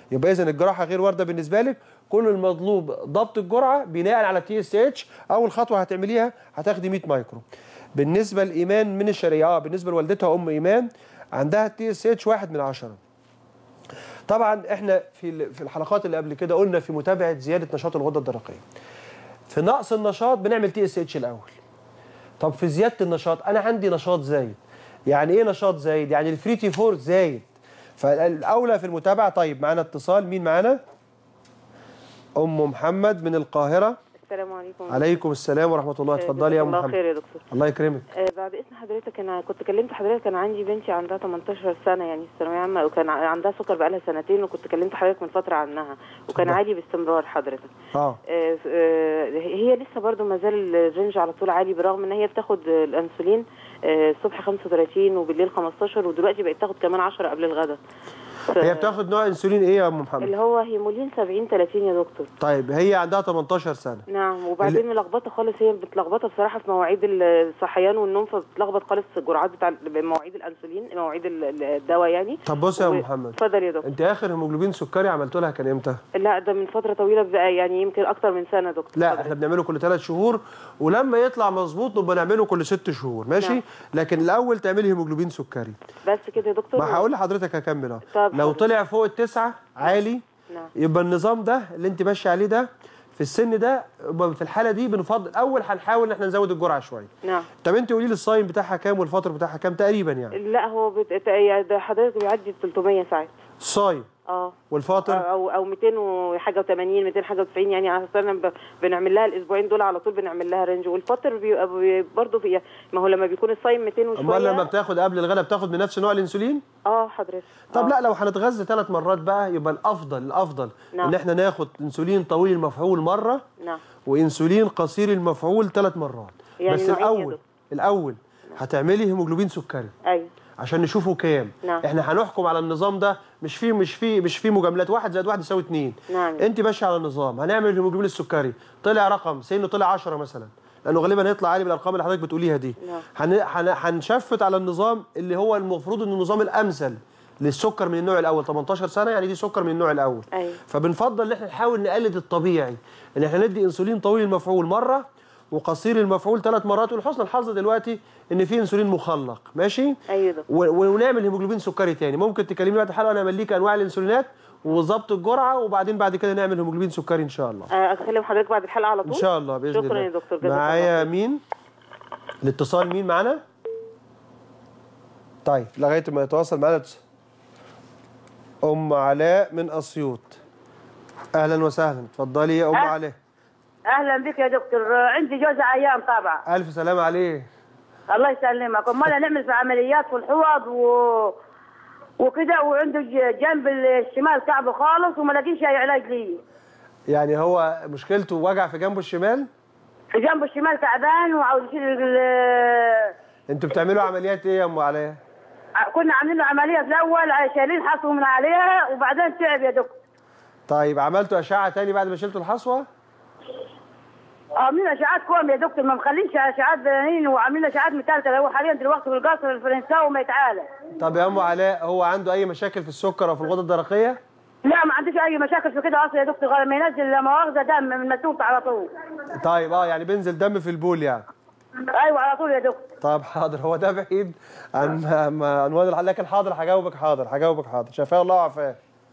يبقى اذا الجراحه غير وارده بالنسبه لك كل المطلوب ضبط الجرعه بناء على تي اس اتش اول خطوه هتعمليها هتاخدي 100 مايكرو بالنسبه لايمان من الشريعه آه، بالنسبه لوالدتها ام ايمان عندها تي اس اتش واحد من عشرة طبعا احنا في ال- في الحلقات اللي قبل كده قلنا في متابعه زياده نشاط الغده الدرقيه في نقص النشاط بنعمل تي اس اتش الاول طب في زياده النشاط انا عندي نشاط زايد يعني ايه نشاط زايد يعني الفري تي 4 زايد فالاولى في المتابعه طيب معانا اتصال مين معانا ام محمد من القاهره السلام عليكم عليكم السلام ورحمه الله آه، اتفضلي يا ام جزاك الله محمد خير يا دكتور الله يكرمك آه، بعد اذن حضرتك انا كنت كلمت حضرتك كان عندي بنتي عندها 18 سنه يعني في الثانويه عامه وكان ع- عندها سكر بقالها سنتين وكنت كلمت حضرتك من فتره عنها وكان اتفضل. عالي باستمرار حضرتك اه آه، آه، هي لسه برضو ما زال الرينج على طول عالي برغم ان هي بتاخد الانسولين آه، الصبح 35 وبالليل 15 ودلوقتي بقت تاخد كمان 10 قبل الغداء ف- هي بتاخد نوع انسولين ايه يا ام محمد اللي هو هيمولين 70 30 يا دكتور طيب هي عندها 18 سنه نعم وبعدين ملخبطه خالص هي متلخبطه بصراحه في مواعيد الصحيان والنوم فبتلخبط خالص الجرعات بتاع مواعيد الانسولين مواعيد ال- ال- الدواء يعني طب بص يا ام و- محمد اتفضل يا دكتور انت اخر هيموجلوبين سكري عملت لها كان امتى لا ده من فتره طويله بقى يعني يمكن اكتر من سنه دكتور لا احنا بنعمله كل ثلاث شهور ولما يطلع مظبوط نبقى نعمله كل ست شهور ماشي نعم. لكن الاول تعملي هيموجلوبين سكري بس كده يا دكتور ما هقول لحضرتك هكمل اهو طب لو حاضر. طلع فوق التسعه عالي نعم يبقى النظام ده اللي انت ماشي عليه ده في السن ده يبقى في الحاله دي بنفضل اول هنحاول ان احنا نزود الجرعه شويه نعم طب انت قولي لي الصايم بتاعها كام والفتره بتاعها كام تقريبا يعني لا هو بت... يعني ده حضرتك بيعدي 300 ساعات الصايم اه والفاطر او او 200 وحاجه و80 200 حاجه و90 يعني اصلا ب... بنعمل لها الاسبوعين دول على طول بنعمل لها رينج والفطر بيبقى بي... برضه في ما هو لما بيكون الصايم 200 وشويه امال لما بتاخد قبل الغداء بتاخد من نفس نوع الانسولين اه حضرتك طب آه. لا لو هنتغذى ثلاث مرات بقى يبقى الافضل الافضل نعم. ان احنا ناخد انسولين طويل المفعول مره نعم وانسولين قصير المفعول ثلاث مرات يعني بس نوعين يا الاول دكتور. الاول هتعملي هيموجلوبين سكري ايوه عشان نشوفه كام نعم. احنا هنحكم على النظام ده مش فيه مش فيه مش فيه مجاملات واحد زائد واحد يساوي اتنين نعم. انت ماشي على النظام هنعمل الهيموجلوبين السكري طلع رقم سنه طلع 10 مثلا لانه غالبا هيطلع عالي بالارقام اللي حضرتك بتقوليها دي نعم. هن... هن... هنشفت على النظام اللي هو المفروض انه النظام الامثل للسكر من النوع الاول 18 سنه يعني دي سكر من النوع الاول ايوه فبنفضل ان احنا نحاول نقلد الطبيعي ان احنا ندي انسولين طويل المفعول مره وقصير المفعول ثلاث مرات ولحسن الحظ دلوقتي ان في انسولين مخلق ماشي ايوه ده و- ونعمل هيموجلوبين سكري تاني ممكن تكلمني بعد الحلقه انا امليك انواع الانسولينات وظبط الجرعه وبعدين بعد كده نعمل هيموجلوبين سكري ان شاء الله آه، اكلم حضرتك بعد الحلقه على طول ان شاء الله باذن شكرا الله يا دكتور جزاك معايا الله مين الاتصال مين معانا طيب لغايه ما يتواصل معانا اتصال. ام علاء من اسيوط اهلا وسهلا اتفضلي يا ام أه. علاء اهلا بك يا دكتور عندي جوز عيان طبعا الف سلامه عليه الله يسلمك امال نعمل في عمليات في الحوض و وكده وعنده ج- جنب الشمال كعبه خالص وما لاقيش اي علاج ليه يعني هو مشكلته وجع في جنبه الشمال في جنبه الشمال تعبان وعاوز يشيل ال- انتوا بتعملوا عمليات ايه يا ام علاء ع- كنا عاملين له عمليه في الاول شايلين حصوه من عليها وبعدين تعب يا دكتور طيب عملتوا اشعه تاني بعد ما شلتوا الحصوه عاملين اشعات كوم يا دكتور ما مخلينش اشعات بنين وعاملين اشعات مثالثه هو حاليا دلوقتي في القصر الفرنساوي ما يتعالج طب يا ام علاء هو عنده اي مشاكل في السكر او في الغده الدرقيه لا ما عنديش اي مشاكل في كده اصلا يا دكتور غير ما ينزل لا مؤاخذه دم من مسوق على طول طيب اه يعني بينزل دم في البول يعني ايوه على طول يا دكتور طب حاضر هو ده بعيد عن عن عنوان الحلقه لكن حاضر هجاوبك حاضر هجاوبك حاضر شفاه الله وعافاه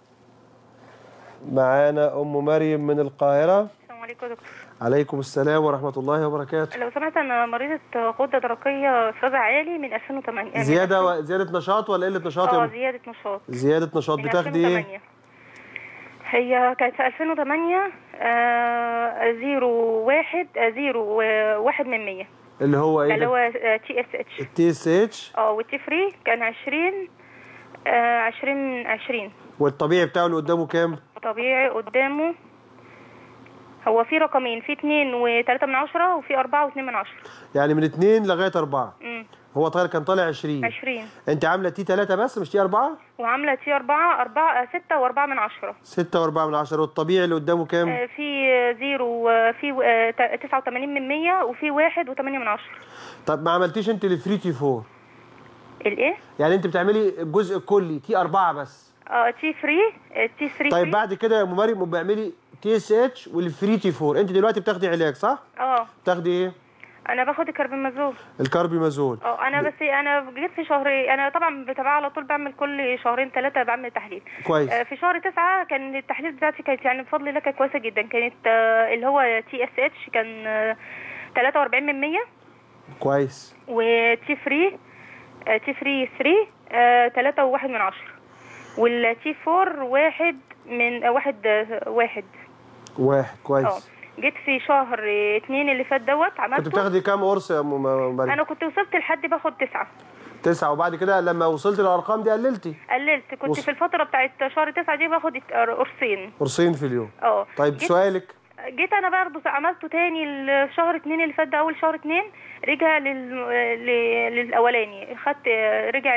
معانا ام مريم من القاهره السلام عليكم يا دكتور عليكم السلام ورحمه الله وبركاته لو سمحت انا مريضه غده درقيه افراز عالي من 2008 يعني زياده و... زياده نشاط ولا قله نشاط يا اه أم؟ زياده نشاط زياده نشاط من بتاخدي ايه 2008 هي كانت في 2008 آه زيرو واحد آه زيرو آه واحد من 100 اللي هو ايه اللي ده؟ هو تي اس اتش التي اس اتش اه والتي فري كان 20 آه 20 20 والطبيعي بتاعه اللي قدامه كام طبيعي قدامه هو في رقمين في اتنين وتلاتة من عشرة وفي أربعة واتنين من عشرة يعني من اتنين لغايه اربعه امم هو طالع كان طالع 20 عشرين انت عامله تي 3 بس مش تي 4 وعاملة تي أربعة أربعة آه، ستة وأربعة من عشرة 6 و4 من 10 والطبيعي اللي قدامه كام آه، في آه، زيرو آه، في آه، تا- تسعة وتمانين من مية وفي واحد وتمانية من عشرة طب ما عملتيش انت الفري تي 4 الإيه؟ يعني انت بتعملي الجزء الكلي تي 4 بس اه تي فري تي 3 طيب بعد كده يا ام مريم بيعملي تي اس اتش والفري تي 4 انت دلوقتي بتاخدي علاج صح اه بتاخدي ايه انا باخد الكربامازول الكاربيمازول اه انا بس انا جيت في شهر انا طبعا بتابعه على طول بعمل كل شهرين ثلاثه بعمل تحليل كويس. آه، في شهر تسعة كان التحليل بتاعتي كانت يعني بفضل الله كانت كويسه جدا كانت آه، اللي هو تي اس اتش كان آه، 43 من 100 كويس وتي فري آه، تي فري 3 آه، تلاتة وواحد من عشرة والتي فور واحد من آه، واحد آه، واحد واحد اه كويس جيت في شهر آه، اتنين اللي فات دوت عملته كنت بتاخدي كام قرص يا ام مريم انا كنت وصلت لحد باخد تسعة تسعة وبعد كده لما وصلت للارقام دي قللتي قللت كنت وص- في الفترة بتاعت شهر تسعة دي باخد ات- قرصين قرصين في اليوم اه طيب جيت- سؤالك جيت انا برضه عملته تاني الشهر اتنين اللي فات ده اول شهر اتنين رجع لل... ل- للاولاني خدت رجع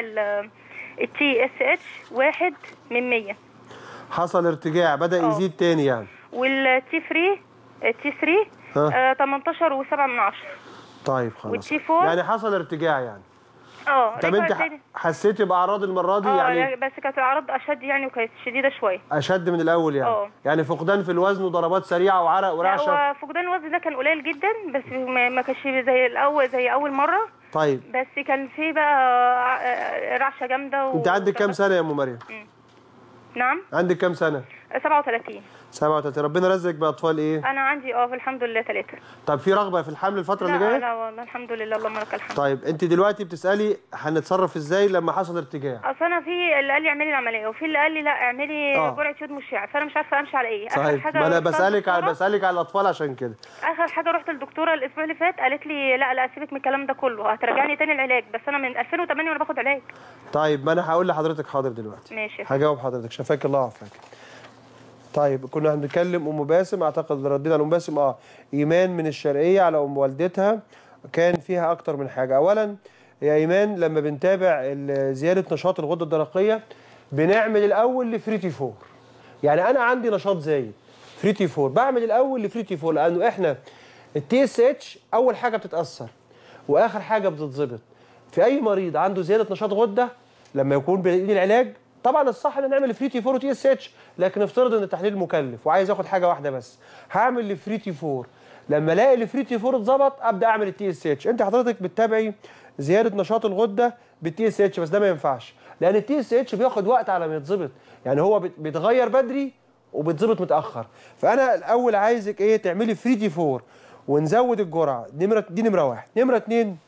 التي اس اتش واحد من مية حصل ارتجاع بدا اه. يزيد تاني يعني والتي فري التي 3 ها. آه 18 و7 من عشرة طيب خلاص والتي فور؟ يعني حصل ارتجاع يعني اه طب رجع انت ح- تاني. حسيتي باعراض المره دي اه يعني يعني بس كانت الاعراض اشد يعني وكانت شديده شويه اشد من الاول يعني اه. يعني فقدان في الوزن وضربات سريعه وعرق لا ورعشه هو فقدان الوزن ده كان قليل جدا بس ما ما كانش زي الاول زي اول مره طيب بس كان في بقى آه، رعشه جامده و... انت عندك كام سنه يا ام مريم نعم عندك كام سنه 37 37 ربنا رزقك باطفال ايه انا عندي اه الحمد لله ثلاثه طب في رغبه في الحمل الفتره اللي لا جايه لا والله الحمد لله اللهم لك الحمد طيب انت دلوقتي بتسالي هنتصرف ازاي لما حصل ارتجاع اصل انا في اللي قال لي اعملي العمليه وفي اللي قال لي لا اعملي اه. جرعه يود مشعه فانا مش عارفه امشي على ايه اخر طيب حاجه ما انا رحت بسالك على للدكتورة- بسالك على الاطفال عشان كده اخر حاجه رحت للدكتوره الاسبوع اللي فات قالت لي لا لا سيبك من الكلام ده كله هترجعني تاني العلاج بس انا من 2008 وانا باخد علاج طيب ما انا هقول لحضرتك حاضر دلوقتي ماشي هجاوب حضرتك شفاك الله وعافاك طيب كنا هنتكلم ام باسم اعتقد ردينا على ام باسم اه ايمان من الشرقيه على ام والدتها كان فيها اكتر من حاجه اولا يا ايمان لما بنتابع ال- زياده نشاط الغده الدرقيه بنعمل الاول لفريتي فور يعني انا عندي نشاط زايد فريتي فور بعمل الاول لفريتي فور لانه احنا التي اس اتش اول حاجه بتتاثر واخر حاجه بتتظبط في اي مريض عنده زياده نشاط غده لما يكون بيدي العلاج طبعا الصح ان نعمل فري تي 4 وتي اس اتش لكن افترض ان التحليل مكلف وعايز اخد حاجه واحده بس هعمل الفري تي 4 لما الاقي الفري تي 4 اتظبط ابدا اعمل التي اس اتش انت حضرتك بتتابعي زياده نشاط الغده بالتي اس اتش بس ده ما ينفعش لان التي اس اتش بياخد وقت على ما يتظبط يعني هو بت- بيتغير بدري وبيتظبط متاخر فانا الاول عايزك ايه تعملي فري تي 4 ونزود الجرعه نمره دي نمره واحد نمره اتنين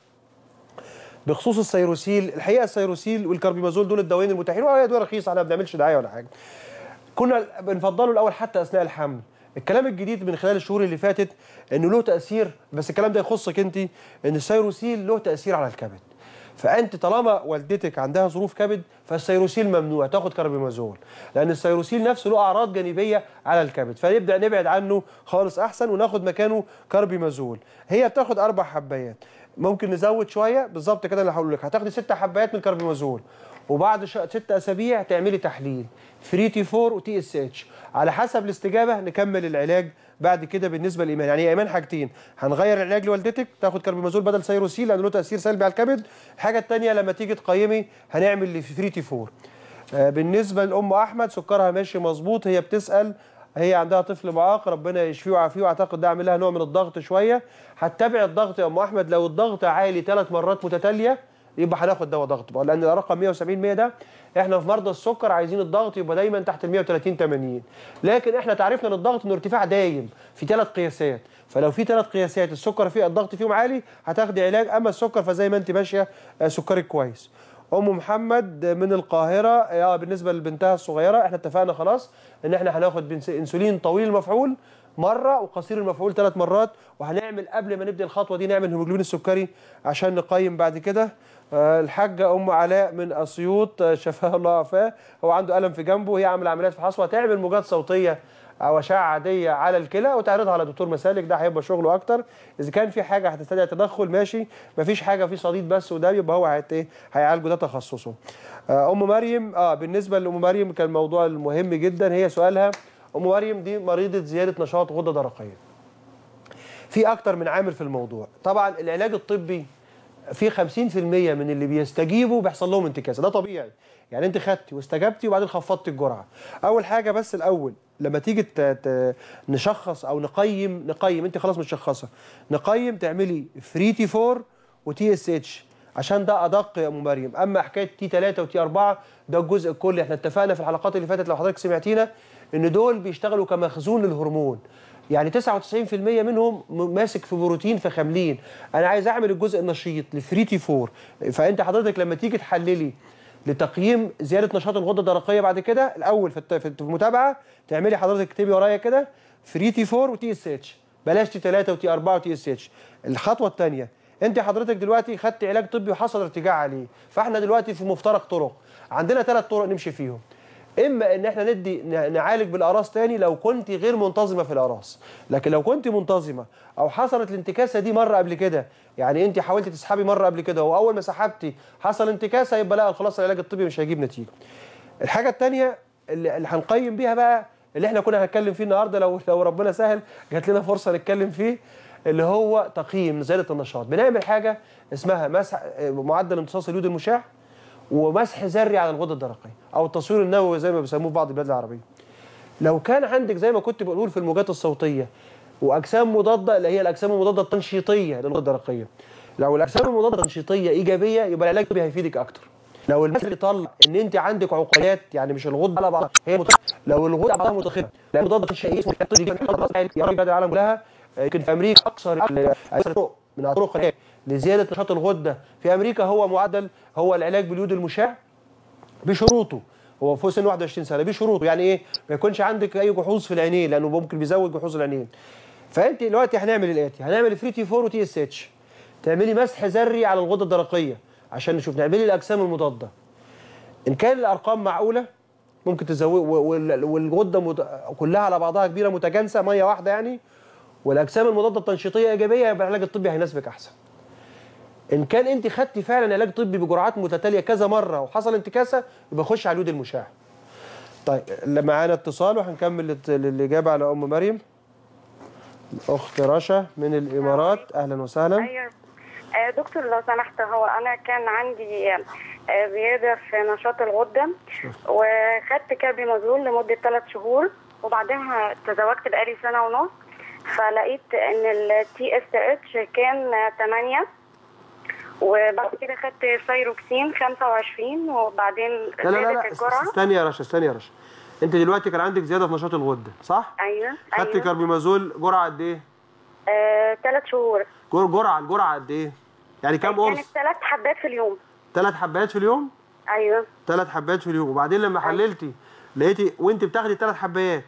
بخصوص السيروسيل الحقيقه السيروسيل والكربيمازول دول الدوايين المتاحين وهي ادويه رخيصه احنا ما بنعملش دعايه ولا حاجه كنا بنفضله الاول حتى اثناء الحمل الكلام الجديد من خلال الشهور اللي فاتت انه له تاثير بس الكلام ده يخصك انت ان السيروسيل له تاثير على الكبد فانت طالما والدتك عندها ظروف كبد فالسيروسيل ممنوع تاخد كربيمازول لان السيروسيل نفسه له اعراض جانبيه على الكبد فنبدا نبعد عنه خالص احسن وناخد مكانه كربيمازول هي بتاخد اربع حبايات ممكن نزود شويه بالظبط كده اللي هقول لك هتاخدي ست حبايات من الكربيمازول وبعد ش- ست اسابيع تعملي تحليل فري تي 4 وتي اس اتش على حسب الاستجابه نكمل العلاج بعد كده بالنسبه لايمان يعني يا ايمان حاجتين هنغير العلاج لوالدتك تاخد كربيمازول بدل سيروسيل لانه له تاثير سلبي على الكبد الحاجه الثانيه لما تيجي تقيمي هنعمل فري تي 4 آه، بالنسبه لام احمد سكرها ماشي مظبوط هي بتسال هي عندها طفل معاق ربنا يشفيه ويعافيه واعتقد ده عامل لها نوع من الضغط شويه هتتابع الضغط يا ام احمد لو الضغط عالي ثلاث مرات متتاليه يبقى هناخد دواء ضغط بقى لان الرقم 170 100 ده احنا في مرضى السكر عايزين الضغط يبقى دايما تحت ال 130 80 لكن احنا تعرفنا ان الضغط انه ارتفاع دايم في ثلاث قياسات فلو في ثلاث قياسات السكر فيه الضغط فيهم عالي هتاخدي علاج اما السكر فزي ما انت ماشيه آه، سكرك كويس ام محمد من القاهره اه بالنسبه لبنتها الصغيره احنا اتفقنا خلاص ان احنا هناخد بنس- انسولين طويل المفعول مره وقصير المفعول ثلاث مرات وهنعمل قبل ما نبدا الخطوه دي نعمل هيموجلوبين السكري عشان نقيم بعد كده آه، الحاجه ام علاء من اسيوط آه، شفاها الله وعافاه هو عنده الم في جنبه هي عامله عمليات في حصوه تعمل موجات صوتيه او اشعه عاديه على الكلى وتعرضها على دكتور مسالك ده هيبقى شغله اكتر اذا كان في حاجه هتستدعي تدخل ماشي مفيش حاجه في صديد بس وده يبقى هو هيت ايه هيعالجه ده تخصصه آه، ام مريم اه بالنسبه لام مريم كان الموضوع المهم جدا هي سؤالها ام مريم دي مريضه زياده نشاط غده درقيه في اكتر من عامل في الموضوع طبعا العلاج الطبي في 50% من اللي بيستجيبوا بيحصل لهم انتكاسه ده طبيعي يعني انت خدتي واستجبتي وبعدين خفضتي الجرعه اول حاجه بس الاول لما تيجي ت- ت- نشخص او نقيم نقيم انت خلاص متشخصه نقيم تعملي فري تي 4 وتي اس اتش عشان ده ادق يا ام مريم اما حكايه تي 3 وتي 4 ده الجزء الكلي احنا اتفقنا في الحلقات اللي فاتت لو حضرتك سمعتينا ان دول بيشتغلوا كمخزون للهرمون يعني 99% منهم م- ماسك في بروتين فخاملين انا عايز اعمل الجزء النشيط للفري تي 4 فانت حضرتك لما تيجي تحللي لتقييم زياده نشاط الغده الدرقيه بعد كده الاول في الت- في المتابعه تعملي حضرتك اكتبي ورايا كده فري تي 4 وتي اس اتش بلاش تي 3 وتي 4 وتي اس اتش الخطوه الثانيه انت حضرتك دلوقتي خدت علاج طبي وحصل ارتجاع عليه فاحنا دلوقتي في مفترق طرق عندنا ثلاث طرق نمشي فيهم اما ان احنا ندي ن- نعالج بالاقراص تاني لو كنت غير منتظمه في الاقراص لكن لو كنت منتظمه او حصلت الانتكاسه دي مره قبل كده يعني انت حاولتي تسحبي مره قبل كده واول ما سحبتي حصل انتكاسه يبقى لا خلاص العلاج الطبي مش هيجيب نتيجه الحاجه الثانيه اللي, اللي هنقيم بيها بقى اللي احنا كنا هنتكلم فيه النهارده لو لو ربنا سهل جات لنا فرصه نتكلم فيه اللي هو تقييم زياده النشاط بنعمل حاجه اسمها مسح معدل امتصاص اليود المشع ومسح ذري على الغده الدرقيه او التصوير النووي زي ما بيسموه في بعض البلاد العربيه لو كان عندك زي ما كنت بقول في الموجات الصوتيه واجسام مضاده اللي هي الاجسام المضاده التنشيطيه للغده الدرقيه لو الاجسام المضاده التنشيطيه ايجابيه يبقى العلاج الطبي هيفيدك اكتر لو المثل اللي طلع ان انت عندك عقيات يعني مش الغده على بعضها هي متخ... لو الغده على بعضها متخمه لا مضاده تنشيطيه اسمه الطبي يا رب بلاد العالم كلها يمكن في امريكا اكثر اكثر طرق من الطرق العلاج لزياده نشاط الغده في امريكا هو معدل هو العلاج باليود المشع بشروطه هو فوق سن 21 سنه بشروطه يعني ايه ما يكونش عندك اي جحوظ في العينين لانه ممكن بيزود جحوظ العينين فانت دلوقتي هنعمل الاتي هنعمل فري تي 4 وتي اس اتش تعملي مسح ذري على الغده الدرقيه عشان نشوف نعملي الاجسام المضاده ان كان الارقام معقوله ممكن تزود وال- والغده مت... كلها على بعضها كبيره متجانسه ميه واحده يعني والاجسام المضاده التنشيطيه ايجابيه يبقى العلاج الطبي هيناسبك احسن ان كان انت خدتي فعلا علاج طبي بجرعات متتاليه كذا مره وحصل انتكاسه يبقى خش على اليود المشع طيب اللي معانا اتصال وهنكمل الت- الاجابه على ام مريم اخت رشا من الامارات اهلا وسهلا ايوه آه، دكتور لو سمحت هو انا كان عندي آه، زياده في نشاط الغده وخدت كاربيمازول لمده ثلاث شهور وبعدها تزوجت بقالي سنه ونص فلقيت ان التي اس اتش كان 8 وبعد كده خدت سايروكسين 25 وبعدين لا لا لا, زادت لا الجرعه استني يا رشا استني يا رشا انت دلوقتي كان عندك زياده في نشاط الغده صح ايوه خدت ايوه كاربيمازول جرعه قد ايه ثلاث شهور جر- جرعه الجرعه قد ايه يعني كام كانت قرص ثلاث حبات في اليوم ثلاث حبات في اليوم ايوه ثلاث حبات في اليوم وبعدين لما حللتي لقيتي وانت بتاخدي ثلاث حبات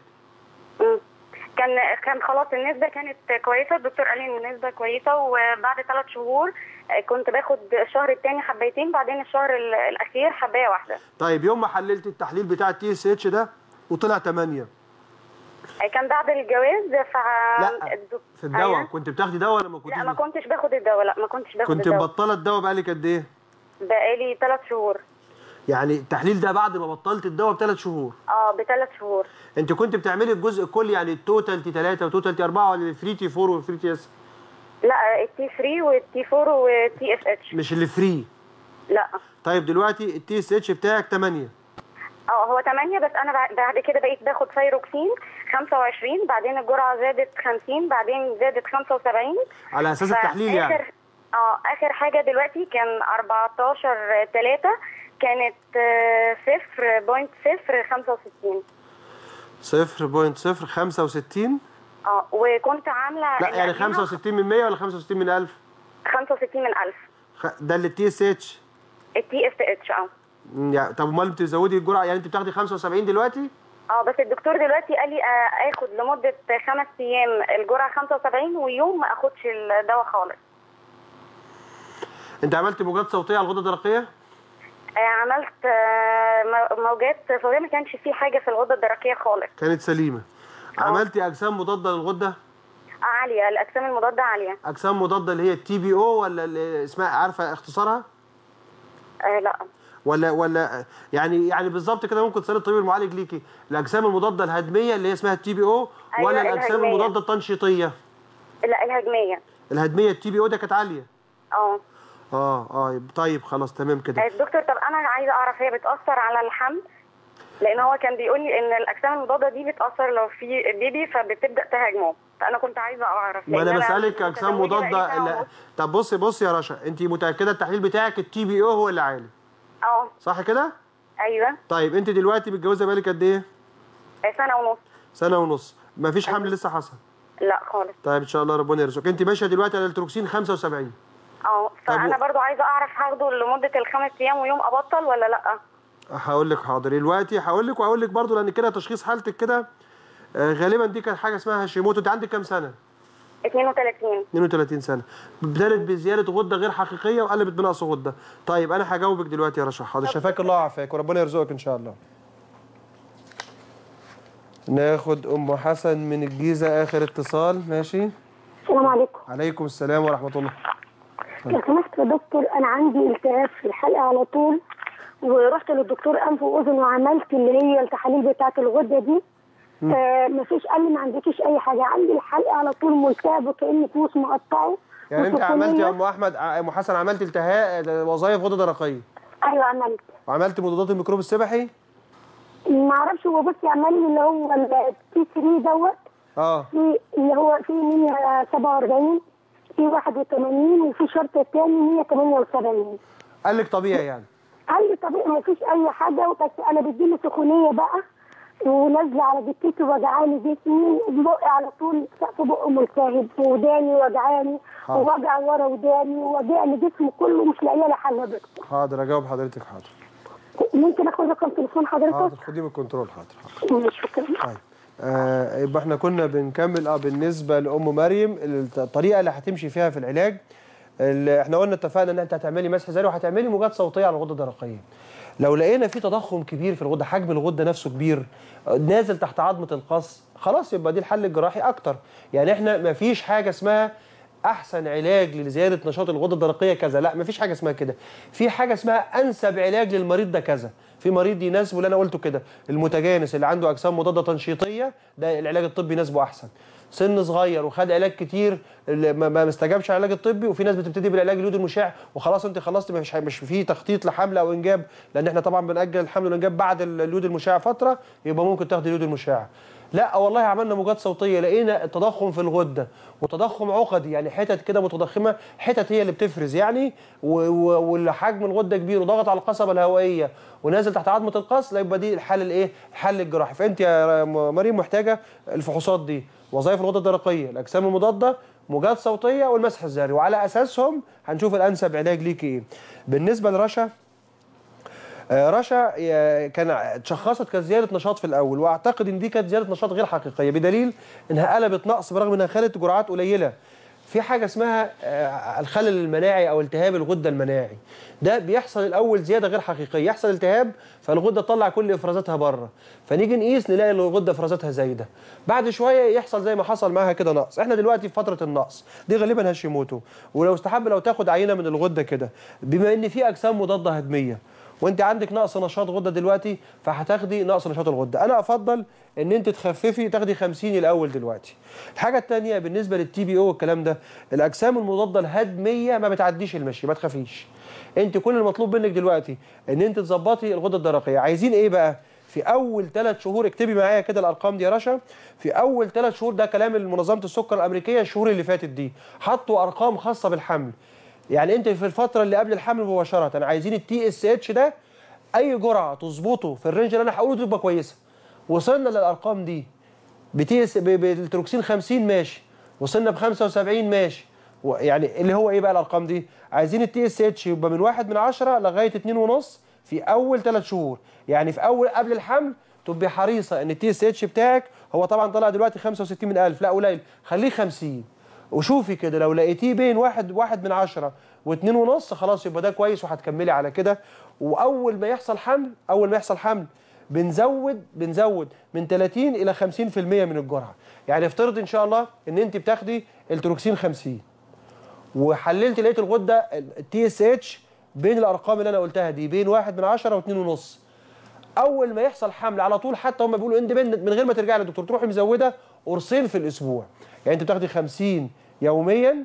كان كان خلاص النسبة كانت كويسة الدكتور قال لي ان النسبة كويسة وبعد ثلاث شهور آه، كنت باخد الشهر الثاني حبايتين بعدين الشهر ال- الأخير حباية واحدة طيب يوم ما حللت التحليل بتاع التي اس اتش ده وطلع 8 آه، كان بعد الجواز ف لا، الدك- في الدواء أيوة. كنت بتاخدي دواء ولا ما كنتش لا ما كنتش باخد الدواء لا ما كنتش باخد كنت الدواء مبطله الدواء بقالك قد ايه بقالي ثلاث شهور يعني التحليل ده بعد ما بطلت الدواء بثلاث شهور اه بثلاث شهور انت كنت بتعملي الجزء الكلي يعني التوتال تي 3 وتوتال تي 4 ولا الفري تي 4 والفري تي اس لا التي 3 والتي 4 والتي اس اتش مش اللي فري لا طيب دلوقتي التي اس اتش بتاعك 8 اه هو 8 بس انا بع- بعد كده بقيت باخد سايروكسين 25 بعدين الجرعه زادت 50 بعدين زادت 75 على اساس فآخر- التحليل يعني اه اخر حاجه دلوقتي كان 14 3 كانت آه، 0.065 0.065 اه وكنت عامله لا يعني 65 من 100 ولا 65 من 1000 65 من 1000 خ- ده اللي التي اس اتش التي اس اتش اه يعني طب امال بتزودي الجرعه يعني انت بتاخدي 75 دلوقتي اه بس الدكتور دلوقتي قال لي آه، اخد لمده خمس ايام الجرعه 75 ويوم ما اخدش الدواء خالص انت عملت موجات صوتيه على الغده الدرقيه آه، عملت آه، مو- موجات صوتيه ما كانش فيه حاجه في الغده الدرقيه خالص كانت سليمه عملتي اجسام مضاده للغده آه، عاليه الاجسام المضاده عاليه اجسام مضاده اللي هي التي بي او ولا اللي اسمها عارفه اختصارها آه لا ولا ولا يعني يعني بالظبط كده ممكن تسالي الطبيب المعالج ليكي الاجسام المضاده الهدميه اللي هي اسمها التي بي او أيوة، ولا الاجسام الهدمية. المضاده التنشيطيه لا الهجميه الهدميه التي بي او ده كانت عاليه اه اه اه طيب خلاص تمام كده آه، دكتور طب انا عايزه اعرف هي بتاثر على الحمل لان هو كان بيقول لي ان الاجسام المضاده دي بتاثر لو في بيبي فبتبدا تهاجمه فانا كنت عايزه اعرف ما لأن انا بسالك اجسام متزوجة مضاده بقالي سنة لا. ونص. طب بصي بصي يا رشا انت متاكده التحليل بتاعك التي بي او هو اللي عالي اه صح كده ايوه طيب انت دلوقتي متجوزه بقالك قد ايه آه، سنه ونص سنه ونص ما فيش حمل لسه حصل لا خالص طيب ان شاء الله ربنا يرزقك انت ماشيه دلوقتي على التروكسين 75 اه فانا طب- برضو عايزه اعرف هاخده لمده الخمس ايام ويوم ابطل ولا لا هقول لك حاضر دلوقتي هقول لك وهقول لك برضه لان كده تشخيص حالتك كده آه، غالبا دي كانت حاجه اسمها هاشيموتو انت عندك كام سنه 32 32 سنه ابتدت بزياده غده غير حقيقيه وقلبت بنقص غده طيب انا هجاوبك دلوقتي يا رشا حاضر شفاك الله وعافاك وربنا يرزقك ان شاء الله ناخد ام حسن من الجيزه اخر اتصال ماشي السلام عليكم عليكم السلام ورحمه الله لو سمحت يا دكتور انا عندي التهاب في الحلقه على طول ورحت للدكتور انف واذن وعملت اللي هي التحاليل بتاعه الغده دي مم. آه مفيش قال لي ما عندكيش اي حاجه عندي الحلقه على طول ملتهبه كأن فلوس مقطعه يعني انت عملت يا وسخونية. ام احمد ع- ام حسن عملت التهاب وظائف غده درقيه ايوه عملت وعملت مضادات الميكروب السبحي ما اعرفش هو بصي عمل لي اللي هو التي 3 دوت اه في اللي هو في 147 في 81 وفي شرط الثاني 178 قال لك طبيعي يعني قال لي طبيعي ما فيش اي حاجه بس انا بتجيلي سخونيه بقى ونازله على جتتي وجعاني جسمي بقي على طول سقف بقي ملتهب وداني وجعاني حاضر. ووجع ورا وداني ووجعني جسمي كله مش لاقيه له حل يا دكتور حاضر اجاوب حضرتك حاضر ممكن اخد رقم تليفون حضرتك؟ حاضر خديه من الكنترول حاضر ماشي شكرا طيب آه يبقى احنا كنا بنكمل اه بالنسبه لام مريم الطريقه اللي هتمشي فيها في العلاج اللي احنا قلنا اتفقنا ان انت هتعملي مسح زري وهتعملي موجات صوتيه على الغده الدرقيه لو لقينا في تضخم كبير في الغده حجم الغده نفسه كبير آه، نازل تحت عظمه القص خلاص يبقى دي الحل الجراحي اكتر يعني احنا ما فيش حاجه اسمها احسن علاج لزياده نشاط الغده الدرقيه كذا لا مفيش حاجه اسمها كده في حاجه اسمها انسب علاج للمريض ده كذا في مريض يناسبه اللي انا قلته كده المتجانس اللي عنده اجسام مضاده تنشيطيه ده العلاج الطبي يناسبه احسن سن صغير وخد علاج كتير اللي ما ما استجابش على العلاج الطبي وفي ناس بتبتدي بالعلاج اليود المشع وخلاص انت خلصت مش مش في تخطيط لحمل او انجاب لان احنا طبعا بنأجل الحمل والانجاب بعد اليود المشع فتره يبقى ممكن تاخد اليود المشع لا والله عملنا موجات صوتيه لقينا تضخم في الغده وتضخم عقدي يعني حتت كده متضخمه حتت هي اللي بتفرز يعني و- و- والحجم الغده كبير وضغط على القصبه الهوائيه ونازل تحت عظمه القص لا يبقى دي الحل الايه الحل الجراحي فانت يا م- مريم محتاجه الفحوصات دي وظائف الغده الدرقيه الاجسام المضاده موجات صوتيه والمسح الزهري وعلى اساسهم هنشوف الانسب علاج ليكي ايه بالنسبه لرشا آه، رشا آه، كان اتشخصت كزياده نشاط في الاول واعتقد ان دي كانت زياده نشاط غير حقيقيه بدليل انها قلبت نقص برغم انها خدت جرعات قليله في حاجه اسمها آه، الخلل المناعي او التهاب الغده المناعي ده بيحصل الاول زياده غير حقيقيه يحصل التهاب فالغده تطلع كل افرازاتها بره فنيجي نقيس نلاقي الغده افرازاتها زايده بعد شويه يحصل زي ما حصل معاها كده نقص احنا دلوقتي في فتره النقص دي غالبا هاشيموتو ولو استحب لو تاخد عينه من الغده كده بما ان في اجسام مضاده هضميه وانت عندك نقص نشاط غده دلوقتي فهتاخدي نقص نشاط الغده انا افضل ان انت تخففي تاخدي 50 الاول دلوقتي الحاجه الثانيه بالنسبه للتي بي او والكلام ده الاجسام المضاده الهضميه ما بتعديش المشي ما تخافيش انت كل المطلوب منك دلوقتي ان انت تظبطي الغده الدرقيه عايزين ايه بقى في اول ثلاث شهور اكتبي معايا كده الارقام دي يا رشا في اول ثلاث شهور ده كلام منظمه السكر الامريكيه الشهور اللي فاتت دي حطوا ارقام خاصه بالحمل يعني انت في الفتره اللي قبل الحمل مباشره عايزين التي اس اتش ده اي جرعه تظبطه في الرينج اللي انا هقوله تبقى كويسه وصلنا للارقام دي بتي اس ب- بالتروكسين 50 ماشي وصلنا ب 75 ماشي و- يعني اللي هو ايه بقى الارقام دي عايزين التي اس اتش يبقى من 1 من 10 لغايه 2 ونص في اول 3 شهور يعني في اول قبل الحمل تبقي حريصه ان التي اس اتش بتاعك هو طبعا طلع دلوقتي 65 من 1000 لا قليل خليه 50 وشوفي كده لو لقيتيه بين واحد واحد من عشرة واتنين ونص خلاص يبقى ده كويس وهتكملي على كده واول ما يحصل حمل اول ما يحصل حمل بنزود بنزود من 30 الى 50% من الجرعه يعني افترض ان شاء الله ان انت بتاخدي التروكسين 50 وحللت لقيت الغده التي اس اتش بين الارقام اللي انا قلتها دي بين واحد من عشرة واتنين ونص اول ما يحصل حمل على طول حتى هم بيقولوا اندبندنت من غير ما ترجعي للدكتور تروحي مزوده قرصين في الاسبوع يعني انت بتاخدي 50 يوميا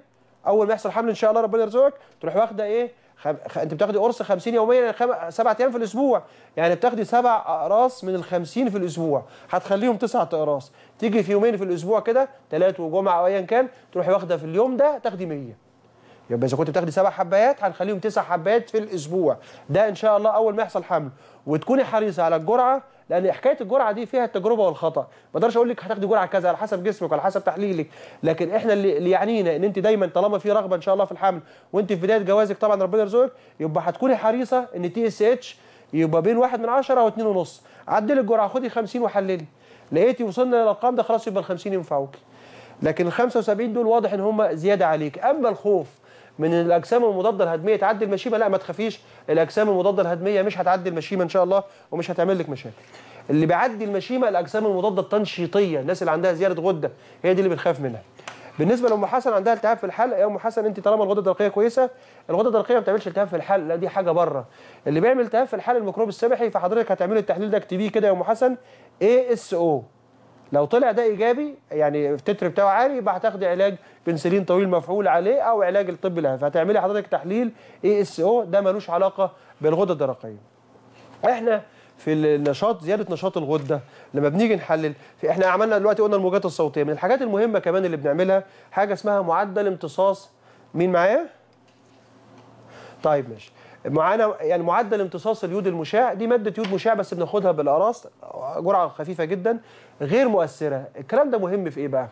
اول ما يحصل حمل ان شاء الله ربنا يرزقك تروح واخده ايه خم... خ... انت بتاخدي قرص 50 يوميا يعني خم... سبعة ايام في الاسبوع يعني بتاخدي سبع اقراص من ال 50 في الاسبوع هتخليهم تسعة اقراص تيجي في يومين في الاسبوع كده ثلاث وجمعه او ايا كان تروحي واخده في اليوم ده تاخدي 100 يبقى اذا كنت بتاخدي سبع حبايات هنخليهم تسع حبايات في الاسبوع ده ان شاء الله اول ما يحصل حمل وتكوني حريصه على الجرعه لان حكايه الجرعه دي فيها التجربه والخطا ما اقدرش اقول لك هتاخدي جرعه كذا على حسب جسمك وعلى حسب تحليلك لكن احنا اللي اللي يعنينا ان انت دايما طالما في رغبه ان شاء الله في الحمل وانت في بدايه جوازك طبعا ربنا يرزقك يبقى هتكوني حريصه ان تي اس اتش يبقى بين واحد من 10 او 2 ونص عدلي الجرعه خدي 50 وحللي لقيتي وصلنا للارقام ده خلاص يبقى ال 50 ينفعوك لكن ال 75 دول واضح ان هم زياده عليك اما الخوف من ان الاجسام المضاده الهضميه تعدي المشيمه لا ما تخافيش الاجسام المضاده الهضميه مش هتعدي المشيمه ان شاء الله ومش هتعمل لك مشاكل اللي بيعدي المشيمه الاجسام المضاده التنشيطيه الناس اللي عندها زياده غده هي دي اللي بنخاف منها بالنسبه لام حسن عندها التهاب في الحلق يا ام حسن انت طالما الغده الدرقيه كويسه الغده الدرقيه ما بتعملش التهاب في الحلق لا دي حاجه بره اللي بيعمل التهاب في الحلق الميكروب السبحي فحضرتك هتعملي التحليل ده اكتبيه كده يا ام حسن اي اس او لو طلع ده ايجابي يعني التتر بتاعه عالي يبقى هتاخدي علاج بنسلين طويل مفعول عليه او علاج الطب لها فهتعملي حضرتك تحليل اي اس او ده ملوش علاقه بالغده الدرقيه احنا في النشاط زياده نشاط الغده لما بنيجي نحلل في احنا عملنا دلوقتي قلنا الموجات الصوتيه من الحاجات المهمه كمان اللي بنعملها حاجه اسمها معدل امتصاص مين معايا طيب ماشي معانا يعني معدل امتصاص اليود المشع دي ماده يود مشع بس بناخدها بالاقراص جرعه خفيفه جدا غير مؤثره الكلام ده مهم في ايه بقى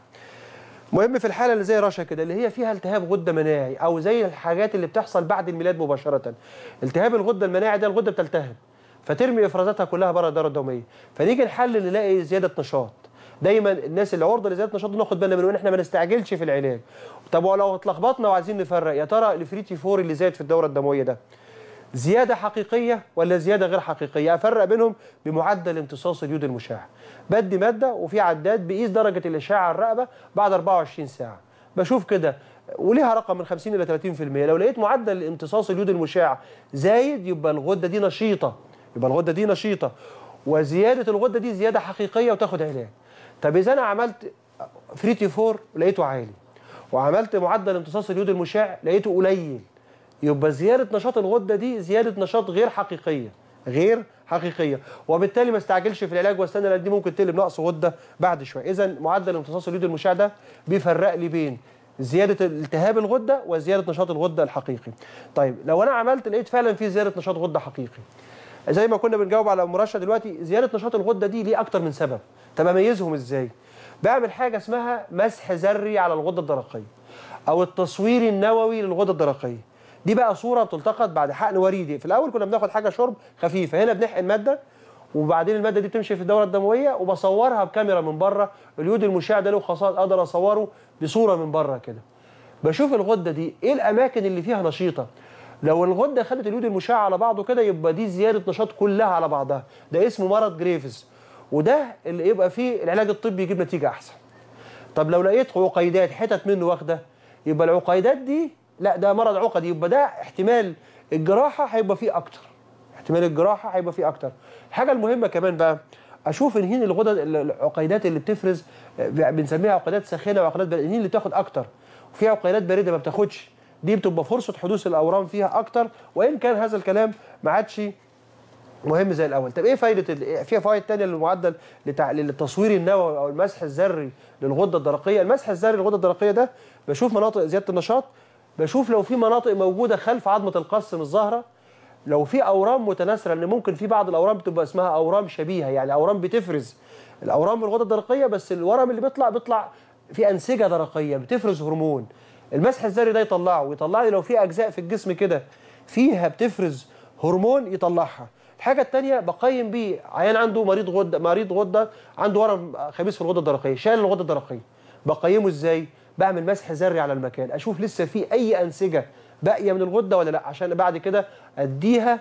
مهم في الحاله اللي زي رشا كده اللي هي فيها التهاب غده مناعي او زي الحاجات اللي بتحصل بعد الميلاد مباشره التهاب الغده المناعي ده الغده بتلتهب فترمي افرازاتها كلها بره الدوره الدمويه فنيجي نحلل نلاقي زياده نشاط دايما الناس اللي عرضه لزياده نشاط ناخد بالنا منه ان احنا ما نستعجلش في العلاج طب ولو اتلخبطنا وعايزين نفرق يا ترى الفريتي فور اللي زاد في الدوره الدمويه ده زيادة حقيقية ولا زيادة غير حقيقية أفرق بينهم بمعدل امتصاص اليود المشع بدي مادة وفي عداد بيقيس درجة الإشعاع على الرقبة بعد 24 ساعة بشوف كده وليها رقم من 50 إلى 30% لو لقيت معدل امتصاص اليود المشع زايد يبقى الغدة دي نشيطة يبقى الغدة دي نشيطة وزيادة الغدة دي زيادة حقيقية وتاخد علاج طب إذا أنا عملت فريتي فور لقيته عالي وعملت معدل امتصاص اليود المشع لقيته قليل يبقى زياده نشاط الغده دي زياده نشاط غير حقيقيه غير حقيقيه وبالتالي ما استعجلش في العلاج واستنى لان دي ممكن تقلب نقص غده بعد شويه اذا معدل امتصاص اليود المشع ده بيفرق لي بين زياده التهاب الغده وزياده نشاط الغده الحقيقي طيب لو انا عملت لقيت فعلا في زياده نشاط غده حقيقي زي ما كنا بنجاوب على ام رشا دلوقتي زياده نشاط الغده دي ليه اكتر من سبب طب اميزهم ازاي بعمل حاجه اسمها مسح ذري على الغده الدرقيه او التصوير النووي للغده الدرقيه دي بقى صوره بتلتقط بعد حقن وريدي في الاول كنا بناخد حاجه شرب خفيفه هنا بنحقن ماده وبعدين الماده دي بتمشي في الدوره الدمويه وبصورها بكاميرا من بره اليود المشع ده له خصائص اقدر اصوره بصوره من بره كده بشوف الغده دي ايه الاماكن اللي فيها نشيطه لو الغده خدت اليود المشع على بعضه كده يبقى دي زياده نشاط كلها على بعضها ده اسمه مرض جريفز وده اللي يبقى فيه العلاج الطبي يجيب نتيجه احسن طب لو لقيت عقيدات حتت منه واخده يبقى العقيدات دي لا ده مرض عقدي يبقى ده احتمال الجراحه هيبقى فيه اكتر احتمال الجراحه هيبقى فيه اكتر الحاجه المهمه كمان بقى اشوف انهين الغدد العقيدات اللي بتفرز بنسميها عقيدات ساخنه وعقيدات باردة انهين اللي بتاخد اكتر وفي عقيدات بارده ما بتاخدش دي بتبقى فرصه حدوث الاورام فيها اكتر وان كان هذا الكلام ما عادش مهم زي الاول طب ايه فايده ال... فيها فوائد ثانيه للمعدل لتع... للتصوير النووي او المسح الذري للغده الدرقيه المسح الذري للغده الدرقيه ده بشوف مناطق زياده النشاط بشوف لو في مناطق موجوده خلف عظمه القص الظاهره لو في اورام متناثره لان ممكن في بعض الاورام بتبقى اسمها اورام شبيهه يعني اورام بتفرز الاورام من الغده الدرقيه بس الورم اللي بيطلع بيطلع في انسجه درقيه بتفرز هرمون المسح الذري ده يطلعه ويطلع لي لو في اجزاء في الجسم كده فيها بتفرز هرمون يطلعها الحاجه الثانيه بقيم بيه عيان عنده مريض غده مريض غده عنده ورم خبيث في الغده الدرقيه شال الغده الدرقيه بقيمه ازاي بعمل مسح ذري على المكان اشوف لسه في اي انسجه باقيه من الغده ولا لا عشان بعد كده اديها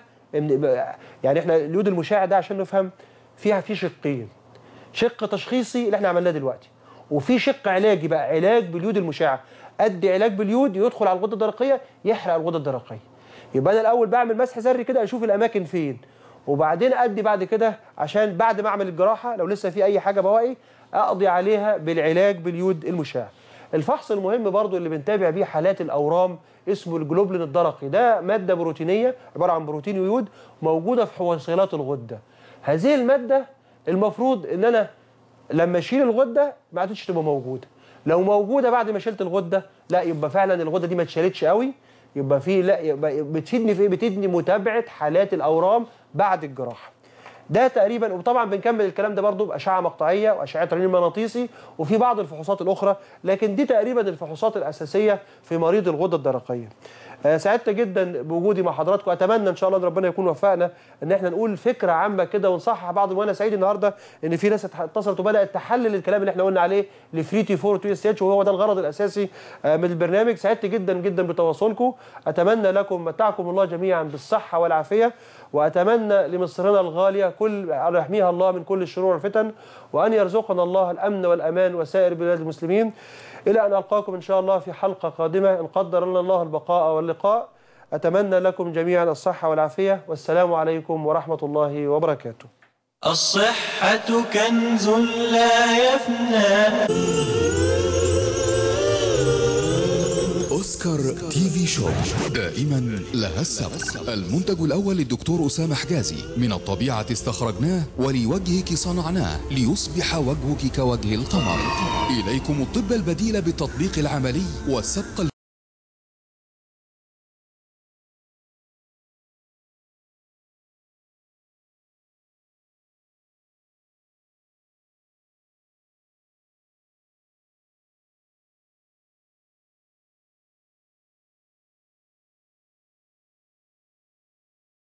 يعني احنا اليود المشع ده عشان نفهم فيها في شقين شق تشخيصي اللي احنا عملناه دلوقتي وفي شق علاجي بقى علاج باليود المشع ادي علاج باليود يدخل على الغده الدرقيه يحرق الغده الدرقيه يبقى انا الاول بعمل مسح ذري كده اشوف الاماكن فين وبعدين ادي بعد كده عشان بعد ما اعمل الجراحه لو لسه في اي حاجه بواقي اقضي عليها بالعلاج باليود المشع الفحص المهم برضو اللي بنتابع بيه حالات الاورام اسمه الجلوبلين الدرقي ده ماده بروتينيه عباره عن بروتين يود موجوده في حويصلات الغده هذه الماده المفروض ان انا لما اشيل الغده ما عادتش تبقى موجوده لو موجوده بعد ما شلت الغده لا يبقى فعلا الغده دي ما اتشالتش قوي يبقى في لا يبقى بتفيدني في ايه بتدني متابعه حالات الاورام بعد الجراحه ده تقريبا وطبعا بنكمل الكلام ده برضو باشعه مقطعيه واشعه رنين مغناطيسي وفي بعض الفحوصات الاخرى لكن دي تقريبا الفحوصات الاساسيه في مريض الغده الدرقيه آه، سعدت جدا بوجودي مع حضراتكم اتمنى ان شاء الله ان ربنا يكون وفقنا ان احنا نقول فكره عامه كده ونصحح بعض وانا سعيد النهارده ان في ناس اتصلت وبدات تحلل الكلام اللي احنا قلنا عليه لفري تي 4 تو اس اتش وهو ده الغرض الاساسي آه، من البرنامج سعدت جدا جدا بتواصلكم اتمنى لكم متعكم الله جميعا بالصحه والعافيه واتمنى لمصرنا الغاليه كل أن يحميها الله من كل الشرور والفتن وان يرزقنا الله الامن والامان وسائر بلاد المسلمين الى ان القاكم ان شاء الله في حلقه قادمه ان قدر لنا الله البقاء واللقاء اتمنى لكم جميعا الصحه والعافيه والسلام عليكم ورحمه الله وبركاته الصحة كنز لا يفنى أوسكار تي في شو دائما لها السبق المنتج الأول للدكتور أسامة حجازي من الطبيعة استخرجناه ولوجهك صنعناه ليصبح وجهك كوجه القمر إليكم الطب البديل بالتطبيق العملي والسبق